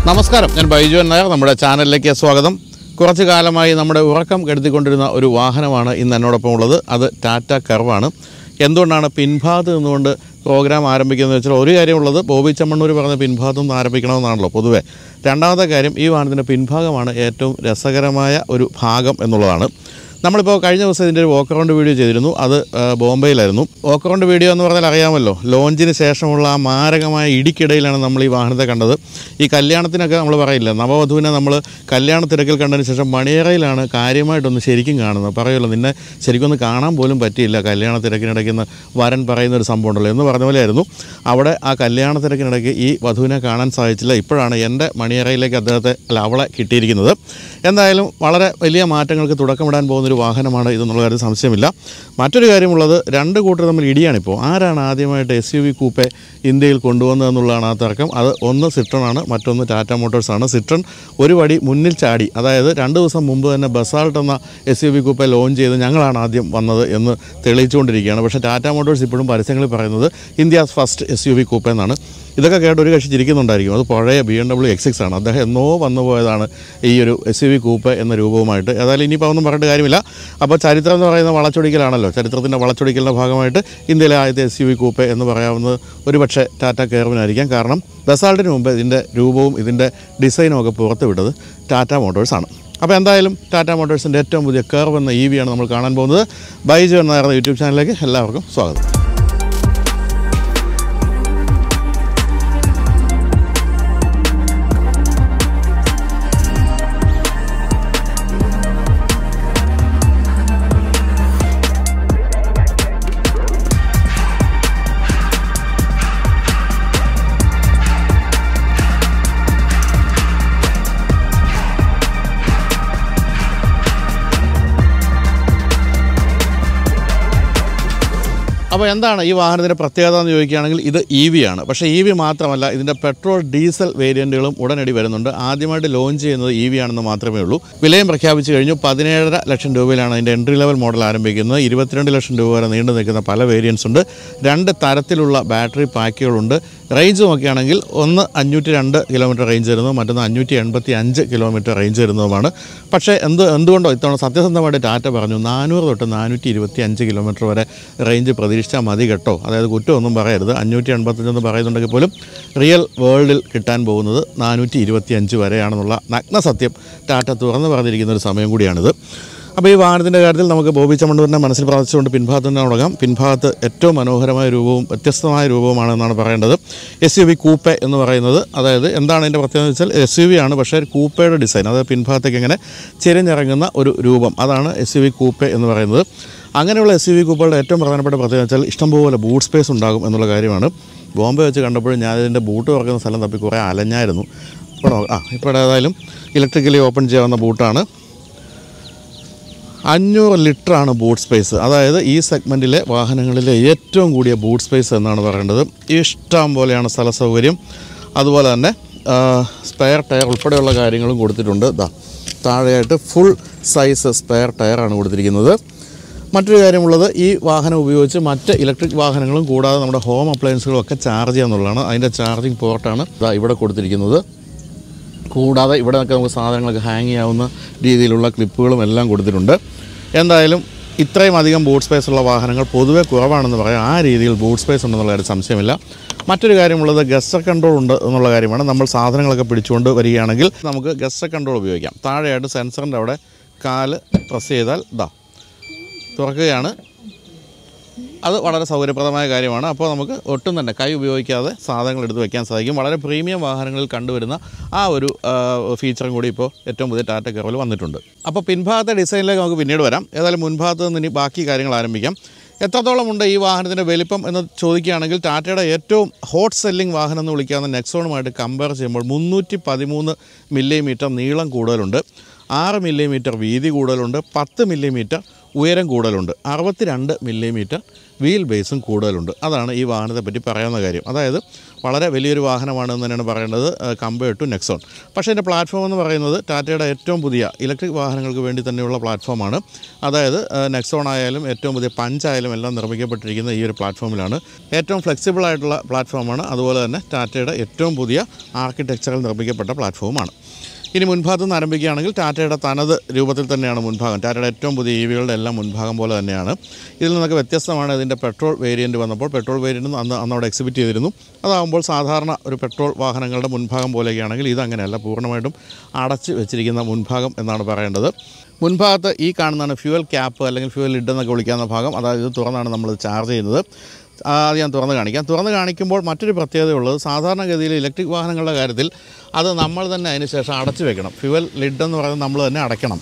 നമസ്കാരം ഞാൻ ബൈജു നായർ നമ്മുടെ ചാനലിലേക്ക് സ്വാഗതം കുറച്ചു കാലമായി നമ്മുടെ ഉറക്കം കെടുത്തിക്കൊണ്ടിരുന്ന ഒരു വാഹനമാണ് ഇന്ന് എന്നോടൊപ്പം ഉള്ളത് അത് ടാറ്റ കർവാണ് എന്തുകൊണ്ടാണ് പിൻഭാഗത്ത് നിന്നുകൊണ്ട് പ്രോഗ്രാം ആരംഭിക്കുന്നത് വെച്ചാൽ ഒരു കാര്യമുള്ളത് ബോബി ചമ്മണ്ണൂർ പറഞ്ഞ പിൻഭാഗത്തു നിന്ന് ആരംഭിക്കണമെന്നാണല്ലോ പൊതുവേ രണ്ടാമത്തെ കാര്യം ഈ വാഹനത്തിൻ്റെ പിൻഭാഗമാണ് ഏറ്റവും രസകരമായ ഒരു ഭാഗം എന്നുള്ളതാണ് നമ്മളിപ്പോൾ കഴിഞ്ഞ ദിവസം ഇതിൻ്റെ ഒരു വോക്ക് അറൗണ്ട് വീഡിയോ ചെയ്തിരുന്നു അത് ആ, ബോംബെയിലായിരുന്നു വോക്ക് അറൗണ്ട് വീഡിയോ എന്ന് പറഞ്ഞാൽ അറിയാമല്ലോ ലോഞ്ചിന് ശേഷമുള്ള ആ മാരകമായ ഇടിക്കിടയിലാണ് നമ്മൾ ഈ വാഹനത്തെ കണ്ടത് ഈ കല്യാണത്തിനൊക്കെ നമ്മൾ പറയില്ല നവവധുവിനെ നമ്മൾ കല്യാണ തിരക്കിൽ കണ്ടതിന് ശേഷം മണിയറയിലാണ് കാര്യമായിട്ടൊന്ന് ശരിക്കും കാണുന്നത് പറയുമല്ലോ നിന്നെ ശരിക്കും ഒന്ന് കാണാൻ പോലും പറ്റിയില്ല കല്യാണ തിരക്കിനിടയ്ക്ക് നിന്ന് വരൻ പറയുന്ന ഒരു സംഭവം ഉണ്ടല്ലോ എന്ന് പറഞ്ഞ പോലെയായിരുന്നു അവിടെ ആ കല്യാണ തിരക്കിനിടയ്ക്ക് ഈ വധുവിനെ കാണാൻ സാധിച്ചില്ല ഇപ്പോഴാണ് എൻ്റെ മണിയറയിലേക്ക് അദ്ദേഹത്തെ അല്ല അവളെ കിട്ടിയിരിക്കുന്നത് എന്തായാലും വളരെ വലിയ മാറ്റങ്ങൾക്ക് തുടക്കമിടാൻ പോകുന്നൊരു വാഹനമാണ് ഇതെന്നുള്ള കാര്യം സംശയമില്ല മറ്റൊരു കാര്യമുള്ളത് രണ്ട് കൂട്ടർ തമ്മിൽ ഇടിയാണിപ്പോൾ ആരാണ് ആദ്യമായിട്ട് എസ് യു വി കൂപ്പെ ഇന്ത്യയിൽ കൊണ്ടുവന്നതെന്നുള്ളതാണ് ആ തർക്കം അത് ഒന്ന് സിട്രൺ ആണ് മറ്റൊന്ന് ടാറ്റ മോട്ടോഴ്സ് ആണ് സിട്രൺ ഒരു വടി മുന്നിൽ ചാടി അതായത് രണ്ട് ദിവസം മുമ്പ് തന്നെ ബസാൾട്ട് എന്ന S U V coupe launch ചെയ്ത് ഞങ്ങളാണ് ആദ്യം വന്നത് എന്ന് തെളിയിച്ചുകൊണ്ടിരിക്കുകയാണ് പക്ഷേ ടാറ്റ മോട്ടോഴ്സ് ഇപ്പോഴും പരസ്യങ്ങളിൽ പറയുന്നത് India's first S U V coupe എന്നാണ് ഇതൊക്കെ കേട്ട് ഒരു കക്ഷി ചിരിക്കുന്നുണ്ടായിരിക്കും അത് പഴയ B M W X six ആണ് അദ്ദേഹം എന്നോ വന്നു പോയതാണ് ഈ ഒരു എസ് യു വി കൂപ്പ് എന്ന രൂപവുമായിട്ട് ഏതായാലും ഇനിയിപ്പോൾ ഒന്നും പറഞ്ഞിട്ട് കാര്യമില്ല അപ്പോൾ ചരിത്രം എന്ന് പറയുന്ന വളച്ചൊടിക്കലാണല്ലോ ചരിത്രത്തിൻ്റെ വളച്ചൊടിക്കലിൻ്റെ ഭാഗമായിട്ട് ഇന്ത്യയിലെ ആദ്യത്തെ എസ് യു വി കൂപ്പ് എന്ന് പറയാവുന്നത് ഒരുപക്ഷെ ടാറ്റ കെയർവിനായിരിക്കാം കാരണം ദസാൾട്ടിന് മുമ്പ് ഇതിൻ്റെ രൂപവും ഇതിൻ്റെ ഡിസൈനും ഒക്കെ പുറത്ത് വിട്ടത് ടാറ്റ മോട്ടോഴ്സാണ് അപ്പോൾ എന്തായാലും ടാറ്റ മോട്ടോഴ്സിൻ്റെ ഏറ്റവും പുതിയ കർവ് എന്ന ഇ വിയാണ് നമ്മൾ കാണാൻ പോകുന്നത് ബൈജു എന്ന യൂട്യൂബ് ചാനലിലേക്ക് എല്ലാവർക്കും സ്വാഗതം അപ്പോൾ എന്താണ് ഈ വാഹനത്തിൻ്റെ പ്രത്യേകത എന്ന് ചോദിക്കുകയാണെങ്കിൽ ഇത് ഇ വി ആണ് പക്ഷേ ഇ വി മാത്രമല്ല ഇതിൻ്റെ പെട്രോൾ ഡീസൽ വേരിയൻറ്റുകളും ഉടനടി വരുന്നുണ്ട് ആദ്യമായിട്ട് ലോഞ്ച് ചെയ്യുന്നത് ഇ വി ആണെന്ന് മാത്രമേ ഉള്ളൂ വിലയും പ്രഖ്യാപിച്ചു കഴിഞ്ഞു പതിനേഴര ലക്ഷം രൂപയിലാണ് അതിൻ്റെ എൻട്രി ലെവൽ മോഡൽ ആരംഭിക്കുന്നത് ഇരുപത്തിരണ്ട് ലക്ഷം രൂപ വരെ നീണ്ടു നിൽക്കുന്ന പല വേരിയൻസ് ഉണ്ട് രണ്ട് തരത്തിലുള്ള ബാറ്ററി പാക്കുകളുണ്ട് റേഞ്ച് നോക്കുകയാണെങ്കിൽ ഒന്ന് അഞ്ഞൂറ്റി രണ്ട് കിലോമീറ്റർ റേഞ്ച് വരുന്നതും മറ്റൊന്ന് അഞ്ഞൂറ്റി എൺപത്തി അഞ്ച് കിലോമീറ്റർ റേഞ്ച് വരുന്നതുമാണ് പക്ഷേ എന്ത് എന്തുകൊണ്ടോ ഇത്തവണ സത്യസന്ധമായിട്ട് ടാറ്റ പറഞ്ഞു നാനൂറ് തൊട്ട് നാനൂറ്റി ഇരുപത്തി അഞ്ച് കിലോമീറ്റർ വരെ റേഞ്ച് പ്രതീക്ഷിച്ചാൽ മതി കേട്ടോ അതായത് കുറ്റമൊന്നും പറയരുത് അഞ്ഞൂറ്റി എൺപത്തഞ്ചെന്ന് പറയുന്നുണ്ടെങ്കിൽ പോലും റിയൽ വേൾഡിൽ കിട്ടാൻ പോകുന്നത് നാനൂറ്റി ഇരുപത്തി അഞ്ച് വരെയാണെന്നുള്ള നഗ്ന സത്യം ടാറ്റ തുറന്നു പറഞ്ഞിരിക്കുന്ന ഒരു സമയം കൂടിയാണിത് അപ്പോൾ ഈ വാഹനത്തിൻ്റെ കാര്യത്തിൽ നമുക്ക് ബോബി ചമ്മണ്ടൂരിനെ മനസ്സിൽ പ്രാർത്ഥിച്ചുകൊണ്ട് പിൻഭാഗത്ത് തന്നെ തുടങ്ങാം പിൻഭാഗത്ത് ഏറ്റവും മനോഹരമായ രൂപവും വ്യത്യസ്തമായ രൂപവുമാണെന്നാണ് പറയേണ്ടത് എസ് യു വി കൂപ്പെ എന്ന് പറയുന്നത് അതായത് എന്താണ് അതിൻ്റെ പ്രത്യേകത എന്ന് വെച്ചാൽ എസ് യു വി ആണ് പക്ഷേ ഒരു കൂപ്പയുടെ ഡിസൈൻ അതായത് പിൻഭാഗത്തേക്ക് ഇങ്ങനെ ചെരിഞ്ഞിറങ്ങുന്ന ഒരു രൂപം അതാണ് എസ് യു വി കൂപ്പെ എന്ന് പറയുന്നത് അങ്ങനെയുള്ള എസ് യു വി കൂപ്പുകളുടെ ഏറ്റവും പ്രധാനപ്പെട്ട പ്രത്യേകത വെച്ചാൽ ഇഷ്ടംപോലെ ബൂട്ട് സ്പേസ് ഉണ്ടാകും എന്നുള്ള കാര്യമാണ് ബോംബെ വെച്ച് കണ്ടപ്പോഴും ഞാൻ ഇതിൻ്റെ ബൂട്ട് തുറക്കുന്ന സ്ഥലം തപ്പി കുറേ അലഞ്ഞായിരുന്നു ഇപ്പോൾ നോ- ആ ഇപ്പോൾ ഏതായാലും ഇലക്ട്രിക്കലി ഓപ്പൺ ചെയ്യാവുന്ന ബൂട്ടാണ് അഞ്ഞൂറ് ലിറ്ററാണ് ബൂട്ട് സ്പേസ് അതായത് ഈ സെഗ്മെൻറ്റിലെ വാഹനങ്ങളിലെ ഏറ്റവും കൂടിയ ബൂട്ട് സ്പേസ് എന്നാണ് പറയേണ്ടത് ഇഷ്ടം പോലെയാണ് സ്ഥല സൗകര്യം അതുപോലെ തന്നെ സ്പെയർ ടയർ ഉൾപ്പെടെയുള്ള കാര്യങ്ങളും കൊടുത്തിട്ടുണ്ട് ദാ താഴെയായിട്ട് ഫുൾ സൈസ് സ്പെയർ ടയറാണ് കൊടുത്തിരിക്കുന്നത് മറ്റൊരു കാര്യമുള്ളത് ഈ വാഹനം ഉപയോഗിച്ച് മറ്റ് ഇലക്ട്രിക് വാഹനങ്ങളും കൂടാതെ നമ്മുടെ ഹോം അപ്ലയൻസുകളും ഒക്കെ ചാർജ് ചെയ്യാന്നുള്ളതാണ് അതിൻ്റെ ചാർജിങ് പോർട്ടാണ് ദാ ഇവിടെ കൊടുത്തിരിക്കുന്നത് കൂടാതെ ഇവിടെ ഒക്കെ നമുക്ക് സാധനങ്ങളൊക്കെ ഹാങ് ചെയ്യാവുന്ന രീതിയിലുള്ള ക്ലിപ്പുകളും എല്ലാം കൊടുത്തിട്ടുണ്ട് എന്തായാലും ഇത്രയും അധികം ബൂട്ട് സ്പേസ് ഉള്ള വാഹനങ്ങൾ പൊതുവെ കുറവാണെന്ന് പറയാം ആ രീതിയിൽ ബൂട്ട് സ്പേസ് ഉണ്ടെന്നുള്ള കാര്യം സംശയമില്ല മറ്റൊരു കാര്യമുള്ളത് ഗസ്റ്റർ കൺട്രോൾ ഉണ്ട് എന്നുള്ള കാര്യമാണ് നമ്മൾ സാധനങ്ങളൊക്കെ പിടിച്ചുകൊണ്ട് വരികയാണെങ്കിൽ നമുക്ക് ഗസ്റ്റർ കൺട്രോൾ ഉപയോഗിക്കാം താഴെയായിട്ട് സെൻസറിൻ്റെ അവിടെ കാല് പ്രസ് ചെയ്താൽ ഇതാ തുറക്കുകയാണ് അത് വളരെ സൗകര്യപ്രദമായ കാര്യമാണ് അപ്പോൾ നമുക്ക് ഒട്ടും തന്നെ കൈ ഉപയോഗിക്കാതെ സാധനങ്ങൾ എടുത്ത് വെക്കാൻ സാധിക്കും വളരെ പ്രീമിയം വാഹനങ്ങളിൽ കണ്ടുവരുന്ന ആ ഒരു ആ, ഫീച്ചറും കൂടി ഇപ്പോൾ ഏറ്റവും പുതിയ ടാറ്റ കെറോയിൽ വന്നിട്ടുണ്ട് അപ്പോൾ പിൻഭാഗത്തെ ഡിസൈനിലേക്ക് നമുക്ക് പിന്നീട് വരാം ഏതായാലും മുൻഭാഗത്ത് നിന്ന് ഇനി ബാക്കി കാര്യങ്ങൾ ആരംഭിക്കാം എത്രത്തോളം ഉണ്ട് ഈ വാഹനത്തിൻ്റെ വലിപ്പം എന്ന് ചോദിക്കുകയാണെങ്കിൽ ടാറ്റയുടെ ഏറ്റവും ഹോട്ട് സെല്ലിംഗ് വാഹനം എന്ന് വിളിക്കാവുന്ന നെക്സോണുമായിട്ട് കമ്പയർ ചെയ്യുമ്പോൾ മുന്നൂറ്റി പതിമൂന്ന് മില്ലിമീറ്റർ നീളം കൂടുതലുണ്ട് ആറ് മില്ലിമീറ്റർ വീതി കൂടുതലുണ്ട് പത്ത് മില്ലിമീറ്റർ ഉയരം കൂടുതലുണ്ട് അറുപത്തിരണ്ട് മില്ലിമീറ്റർ വീൽ ബേസും കൂടുതലുണ്ട് അതാണ് ഈ വാഹനത്തെ പറ്റി പറയാവുന്ന കാര്യം അതായത് വളരെ വലിയൊരു വാഹനമാണെന്ന് തന്നെയാണ് പറയേണ്ടത് കമ്പയർ ടു നെക്സോൺ പക്ഷേ ഇതിൻ്റെ പ്ലാറ്റ്ഫോം എന്ന് പറയുന്നത് ടാറ്റയുടെ ഏറ്റവും പുതിയ ഇലക്ട്രിക് വാഹനങ്ങൾക്ക് വേണ്ടി തന്നെയുള്ള പ്ലാറ്റ്ഫോമാണ് അതായത് നെക്സോൺ ആയാലും ഏറ്റവും പുതിയ പഞ്ചായാലും എല്ലാം നിർമ്മിക്കപ്പെട്ടിരിക്കുന്ന ഈ ഒരു പ്ലാറ്റ്ഫോമിലാണ് ഏറ്റവും ഫ്ലെക്സിബിൾ ആയിട്ടുള്ള പ്ലാറ്റ്ഫോമാണ് അതുപോലെ തന്നെ ടാറ്റയുടെ ഏറ്റവും പുതിയ ആർക്കിടെക്ചറിൽ നിർമ്മിക്കപ്പെട്ട പ്ലാറ്റ്ഫോമാണ് ഇനി മുൻഭാഗത്ത് നിന്ന് ആരംഭിക്കുകയാണെങ്കിൽ ടാറ്റയുടെ തനത് രൂപത്തിൽ തന്നെയാണ് മുൻഭാഗം ടാറ്റയുടെ ഏറ്റവും പുതിയ ഇ വികളുടെ എല്ലാം മുൻഭാഗം പോലെ തന്നെയാണ് ഇതിൽ നിന്നൊക്കെ വ്യത്യസ്തമാണ് ഇതിൻ്റെ പെട്രോൾ വേരിയൻറ്റ് വന്നപ്പോൾ പെട്രോൾ വേരിയൻറ്റ് അന്ന് അന്ന് അവിടെ എക്സിബിറ്റ് ചെയ്തിരുന്നു അതാകുമ്പോൾ സാധാരണ ഒരു പെട്രോൾ വാഹനങ്ങളുടെ മുൻഭാഗം പോലെയൊക്കെയാണെങ്കിൽ ഇതങ്ങനെയല്ല പൂർണ്ണമായിട്ടും അടച്ച് വെച്ചിരിക്കുന്ന മുൻഭാഗം എന്നാണ് പറയേണ്ടത് മുൻഭാഗത്ത് ഈ കാണുന്നതാണ് ഫ്യൂവൽ ക്യാപ്പ് അല്ലെങ്കിൽ ഫ്യൂവൽ ലിഡ് എന്നൊക്കെ വിളിക്കാവുന്ന ഭാഗം അതായത് ഇത് തുറന്നാണ് നമ്മൾ ചാർജ് ചെയ്യുന്നത് ആ, അത് ഞാൻ തുറന്ന് കാണിക്കാം തുറന്ന് കാണിക്കുമ്പോൾ മറ്റൊരു പ്രത്യേകതയുള്ളത് സാധാരണഗതിയിൽ ഇലക്ട്രിക് വാഹനങ്ങളുടെ കാര്യത്തിൽ അത് നമ്മൾ തന്നെ അതിന് ശേഷം അടച്ചു വെക്കണം ഫ്യുവൽ ലിഡ് എന്ന് പറയുന്നത് നമ്മൾ തന്നെ അടയ്ക്കണം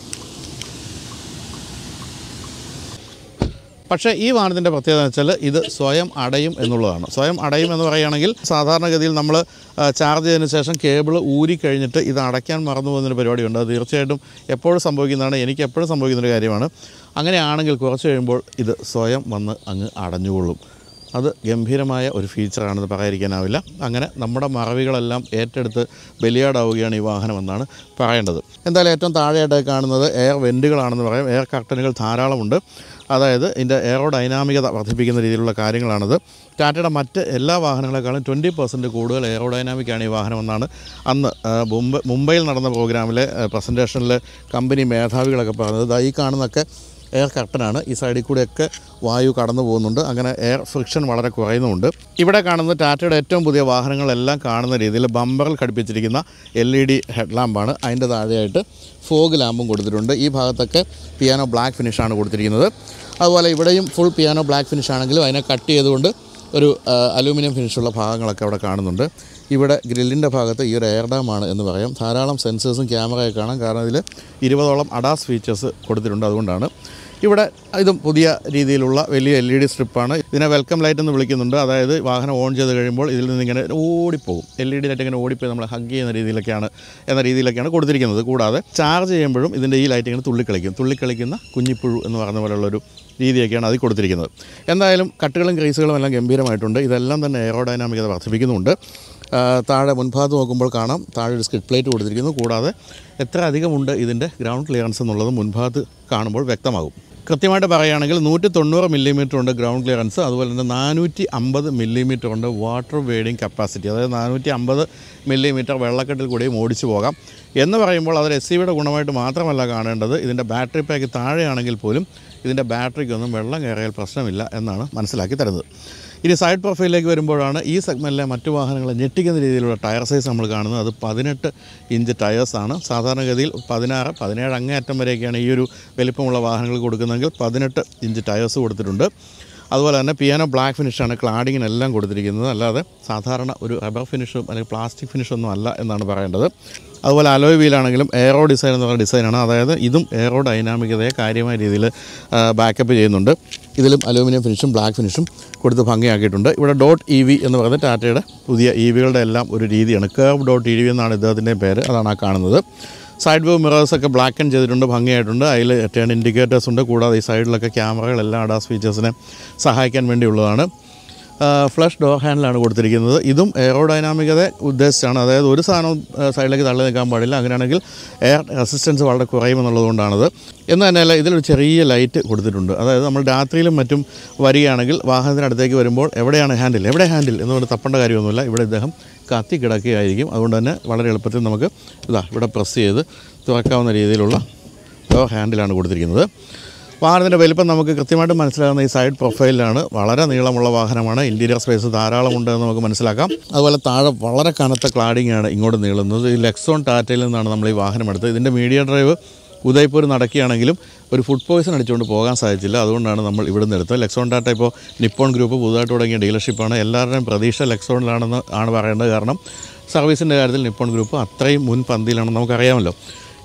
പക്ഷേ ഈ വാഹനത്തിൻ്റെ പ്രത്യേകത എന്ന് വെച്ചാൽ ഇത് സ്വയം അടയും എന്നുള്ളതാണ് സ്വയം അടയും എന്ന് പറയുകയാണെങ്കിൽ സാധാരണഗതിയിൽ നമ്മൾ ചാർജ് ചെയ്തതിന് ശേഷം കേബിൾ ഊരി കഴിഞ്ഞിട്ട് ഇത് അടയ്ക്കാൻ മറന്നു പോകുന്നൊരു പരിപാടിയുണ്ട് അത് തീർച്ചയായിട്ടും എപ്പോഴും സംഭവിക്കുന്നതാണ് എനിക്ക് എപ്പോഴും സംഭവിക്കുന്നൊരു കാര്യമാണ് അങ്ങനെയാണെങ്കിൽ കുറച്ച് കഴിയുമ്പോൾ ഇത് സ്വയം വന്ന് അങ്ങ് അടഞ്ഞുകൊള്ളും അത് ഗംഭീരമായ ഒരു ഫീച്ചറാണെന്ന് പറയാതിരിക്കാനാവില്ല അങ്ങനെ നമ്മുടെ മറവികളെല്ലാം ഏറ്റെടുത്ത് ബലിയാടാവുകയാണ് ഈ വാഹനമെന്നാണ് പറയേണ്ടത് എന്തായാലും ഏറ്റവും താഴെയായിട്ട് കാണുന്നത് എയർ വെൻറ്റുകളാണെന്ന് പറയാം എയർ കർട്ടനുകൾ ധാരാളമുണ്ട് അതായത് ഇതിൻ്റെ എയറോ ഡൈനാമികത വർദ്ധിപ്പിക്കുന്ന രീതിയിലുള്ള കാര്യങ്ങളാണത് ടാറ്റയുടെ മറ്റ് എല്ലാ വാഹനങ്ങളെക്കാളും ട്വൻറ്റി പെർസെൻറ്റ് കൂടുതൽ എയറോ ഡൈനാമിക്കാണ് ഈ വാഹനമെന്നാണ് അന്ന് ആ, മുംബൈ മുംബൈയിൽ നടന്ന പ്രോഗ്രാമിലെ പ്രസൻറ്റേഷനിൽ കമ്പനി മേധാവികളൊക്കെ പറഞ്ഞത് ദാ ഈ കാണുന്നൊക്കെ എയർ കർട്ടനാണ് ഈ സൈഡിൽ കൂടെയൊക്കെ വായു കടന്നു പോകുന്നുണ്ട് അങ്ങനെ എയർ ഫ്രിക്ഷൻ വളരെ കുറയുന്നുമുണ്ട് ഇവിടെ കാണുന്നത് ടാറ്റയുടെ ഏറ്റവും പുതിയ വാഹനങ്ങളെല്ലാം കാണുന്ന രീതിയിൽ ബമ്പറിൽ ഘടിപ്പിച്ചിരിക്കുന്ന എൽ ഇ ഡി ഹെഡ് ലാമ്പാണ് അതിൻ്റെ താഴെയായിട്ട് ഫോഗ് ലാമ്പും കൊടുത്തിട്ടുണ്ട് ഈ ഭാഗത്തൊക്കെ പിയാനോ ബ്ലാക്ക് ഫിനിഷാണ് കൊടുത്തിരിക്കുന്നത് അതുപോലെ ഇവിടെയും ഫുൾ പിയാനോ ബ്ലാക്ക് ഫിനിഷ് ആണെങ്കിലും അതിനെ കട്ട് ചെയ്തുകൊണ്ട് ഒരു ആ, അലൂമിനിയം ഫിനിഷുള്ള ഭാഗങ്ങളൊക്കെ അവിടെ കാണുന്നുണ്ട് ഇവിടെ ഗ്രില്ലിൻ്റെ ഭാഗത്ത് ഈ ഒരു എയർ ഡാമാണ് എന്ന് പറയാം ധാരാളം സെൻസേഴ്സും ക്യാമറയൊക്കെ കാണാം കാരണം ഇതിൽ ഇരുപതോളം അഡാസ് ഫീച്ചേഴ്സ് കൊടുത്തിട്ടുണ്ട് അതുകൊണ്ടാണ് ഇവിടെ ഇതും പുതിയ രീതിയിലുള്ള വലിയ എൽ ഇ ഡി സ്ട്രിപ്പാണ് ഇതിനെ വെൽക്കം ലൈറ്റ് എന്ന് വിളിക്കുന്നുണ്ട് അതായത് വാഹനം ഓൺ ചെയ്ത് കഴിയുമ്പോൾ ഇതിൽ നിന്ന് ഇങ്ങനെ ഓടിപ്പോകും എൽ ഇ ഡി ലൈറ്റ് ഇങ്ങനെ ഓടിപ്പോയി നമ്മൾ ഹഗ് ചെയ്യുന്ന രീതിയിലൊക്കെയാണ് എന്ന രീതിയിലൊക്കെയാണ് കൊടുത്തിരിക്കുന്നത് കൂടാതെ ചാർജ് ചെയ്യുമ്പോഴും ഇതിൻ്റെ ഈ ലൈറ്റ് ഇങ്ങനെ തുള്ളിക്കളിക്കും തുള്ളിക്കളിക്കുന്ന കുഞ്ഞിപ്പുഴു എന്ന് പറഞ്ഞ പോലെയുള്ളൊരു രീതിയൊക്കെയാണ് അതിൽ കൊടുത്തിരിക്കുന്നത് എന്തായാലും കട്ടുകളും ക്രീസുകളും എല്ലാം ഗംഭീരമായിട്ടുണ്ട് ഇതെല്ലാം തന്നെ എയറോഡൈനാമികത വർദ്ധിപ്പിക്കുന്നുണ്ട് ആ, താഴെ മുൻഭാഗത്ത് നോക്കുമ്പോൾ കാണാം താഴെ ഒരു സ്കിഡ് പ്ലേറ്റ് കൊടുത്തിരിക്കുന്നു കൂടാതെ എത്ര അധികമുണ്ട് ഇതിൻ്റെ ഗ്രൗണ്ട് ക്ലിയറൻസ് എന്നുള്ളത് മുൻഭാഗത്ത് കാണുമ്പോൾ വ്യക്തമാകും കൃത്യമായിട്ട് പറയുകയാണെങ്കിൽ നൂറ്റി തൊണ്ണൂറ് മില്ലിമീറ്റർ ഉണ്ട് ഗ്രൗണ്ട് ക്ലിയറൻസ് അതുപോലെ തന്നെ നാനൂറ്റി അമ്പത് മില്ലിമീറ്റർ ഉണ്ട് വാട്ടർ വേഡിങ് കപ്പാസിറ്റി അതായത് നാനൂറ്റി അമ്പത് മില്ലിമീറ്റർ വെള്ളക്കെട്ടിൽ കൂടിയും ഓടിച്ചു പോകാം എന്ന് പറയുമ്പോൾ അത് എസ് സിയുടെ ഗുണമായിട്ട് മാത്രമല്ല കാണേണ്ടത് ഇതിൻ്റെ ബാറ്ററി പാക്ക് താഴെയാണെങ്കിൽ പോലും ഇതിൻ്റെ ബാറ്ററിക്കൊന്നും വെള്ളം കയറിയാൽ പ്രശ്നമില്ല എന്നാണ് മനസ്സിലാക്കി തരുന്നത് ഇനി സൈഡ് പ്രൊഫൈലിലേക്ക് വരുമ്പോഴാണ് ഈ സെഗ്മെൻറ്റിലെ മറ്റു വാഹനങ്ങളെ ഞെട്ടിക്കുന്ന രീതിയിലുള്ള ടയർ സൈസ് നമ്മൾ കാണുന്നത് അത് പതിനെട്ട് ഇഞ്ച് ടയേഴ്സാണ് സാധാരണഗതിയിൽ പതിനാറ് പതിനേഴ് അങ്ങേയറ്റം വരെയൊക്കെയാണ് ഈ ഒരു വലിപ്പമുള്ള വാഹനങ്ങൾ കൊടുക്കുന്നതെങ്കിൽ പതിനെട്ട് ഇഞ്ച് ടയേഴ്സ് കൊടുത്തിട്ടുണ്ട് അതുപോലെ തന്നെ പിയാനോ ബ്ലാക്ക് ഫിനിഷാണ് ക്ലാഡിങ്ങിനെല്ലാം കൊടുത്തിരിക്കുന്നത് അല്ലാതെ സാധാരണ ഒരു റബ്ബർ ഫിനിഷും അല്ലെങ്കിൽ പ്ലാസ്റ്റിക് ഫിനിഷൊന്നും അല്ല എന്നാണ് പറയേണ്ടത് അതുപോലെ അലോയ് വീലാണെങ്കിലും എയറോ ഡിസൈൻ എന്ന് പറയുന്ന ഡിസൈനാണ് അതായത് ഇതും എയറോ ഡൈനാമികതയെ കാര്യമായ രീതിയിൽ ബാക്കപ്പ് ചെയ്യുന്നുണ്ട് ഇതിലും അലൂമിനിയം ഫിനിഷും ബ്ലാക്ക് ഫിനിഷും കൊടുത്ത് ഭംഗിയാക്കിയിട്ടുണ്ട് ഇവിടെ ഡോട്ട് ഇ വി എന്ന് പറയുന്നത് ടാറ്റയുടെ പുതിയ ഇ വികളുടെ എല്ലാം ഒരു രീതിയാണ് കേർവ് ഡോട്ട് ഇ വി എന്നാണ് ഇദ്ദേഹത്തിൻ്റെ പേര് അതാണ് ആ കാണുന്നത് സൈഡ് വ്യൂ മിറേഴ്സ് ഒക്കെ ബ്ലാക്ക് ആൻഡ് ചെയ്തിട്ടുണ്ട് ഭംഗിയായിട്ടുണ്ട് അതിൽ ടേൺ ഇൻഡിക്കേറ്റേഴ്സ് ഉണ്ട് കൂടാതെ ഈ സൈഡിലൊക്കെ ക്യാമറകളെല്ലാം അഡാസ് ഫീച്ചേഴ്സിനെ സഹായിക്കാൻ വേണ്ടിയുള്ളതാണ് ഫ്ലഷ് ഡോർ ഹാൻഡിലാണ് കൊടുത്തിരിക്കുന്നത് ഇതും എയറോഡൈനാമികത ഉദ്ദേശിച്ചാണ് അതായത് ഒരു സാധനം ആ, സൈഡിലേക്ക് തള്ളി നിൽക്കാൻ പാടില്ല അങ്ങനെയാണെങ്കിൽ എയർ റെസിസ്റ്റൻസ് വളരെ കുറയുമെന്നുള്ളതുകൊണ്ടാണത് എന്ന് തന്നെയല്ല ഇതിലൊരു ചെറിയ ലൈറ്റ് കൊടുത്തിട്ടുണ്ട് അതായത് നമ്മൾ രാത്രിയിലും മറ്റും വരികയാണെങ്കിൽ വാഹനത്തിനടുത്തേക്ക് വരുമ്പോൾ എവിടെയാണ് ഹാൻഡിൽ എവിടെ ഹാൻഡിൽ എന്ന് പറഞ്ഞ് തപ്പേണ്ട കാര്യമൊന്നുമില്ല ഇവിടെ ഇദ്ദേഹം കത്തി കിടക്കുകയായിരിക്കും അതുകൊണ്ട് തന്നെ വളരെ എളുപ്പത്തിൽ നമുക്ക് ഇതാ ഇവിടെ പ്രസ് ചെയ്ത് തുറക്കാവുന്ന രീതിയിലുള്ള ഡോർ ഹാൻഡിലാണ് കൊടുത്തിരിക്കുന്നത് വാഹനത്തിൻ്റെ വലിപ്പം നമുക്ക് കൃത്യമായിട്ട് മനസ്സിലാകുന്ന ഈ സൈഡ് പ്രൊഫൈലിലാണ് വളരെ നീളമുള്ള വാഹനമാണ് ഇൻറ്റീരിയർ സ്പേസ് ധാരാളം ഉണ്ടെന്ന് നമുക്ക് മനസ്സിലാക്കാം അതുപോലെ താഴെ വളരെ കനത്ത ക്ലാഡിംഗ് ആണ് ഇങ്ങോട്ട് നീളുന്നത് ഈ ലെക്സോൺ ടാറ്റയിൽ നിന്നാണ് നമ്മൾ ഈ വാഹനം എടുത്തത് ഇതിൻ്റെ മീഡിയ ഡ്രൈവ് ഉദയ്പൂർ നടക്കുകയാണെങ്കിലും ഒരു ഫുഡ് പോയ്സൺ അടിച്ചുകൊണ്ട് പോകാൻ സാധിച്ചില്ല അതുകൊണ്ടാണ് നമ്മൾ ഇവിടുന്ന് എടുത്തത് ലെക്സോൺ ടാറ്റ ഇപ്പോൾ നിപ്പോൺ ഗ്രൂപ്പ് പുതുതായിട്ട് തുടങ്ങിയ ഡീലർഷിപ്പാണ് എല്ലാവരുടെയും പ്രതീക്ഷ ലെക്സോണിലാണെന്ന് ആണ് പറയേണ്ടത് കാരണം സർവീസിൻ്റെ കാര്യത്തിൽ നിപ്പോൺ ഗ്രൂപ്പ് അത്രയും മുൻപന്തിയിലാണെന്ന് നമുക്കറിയാമല്ലോ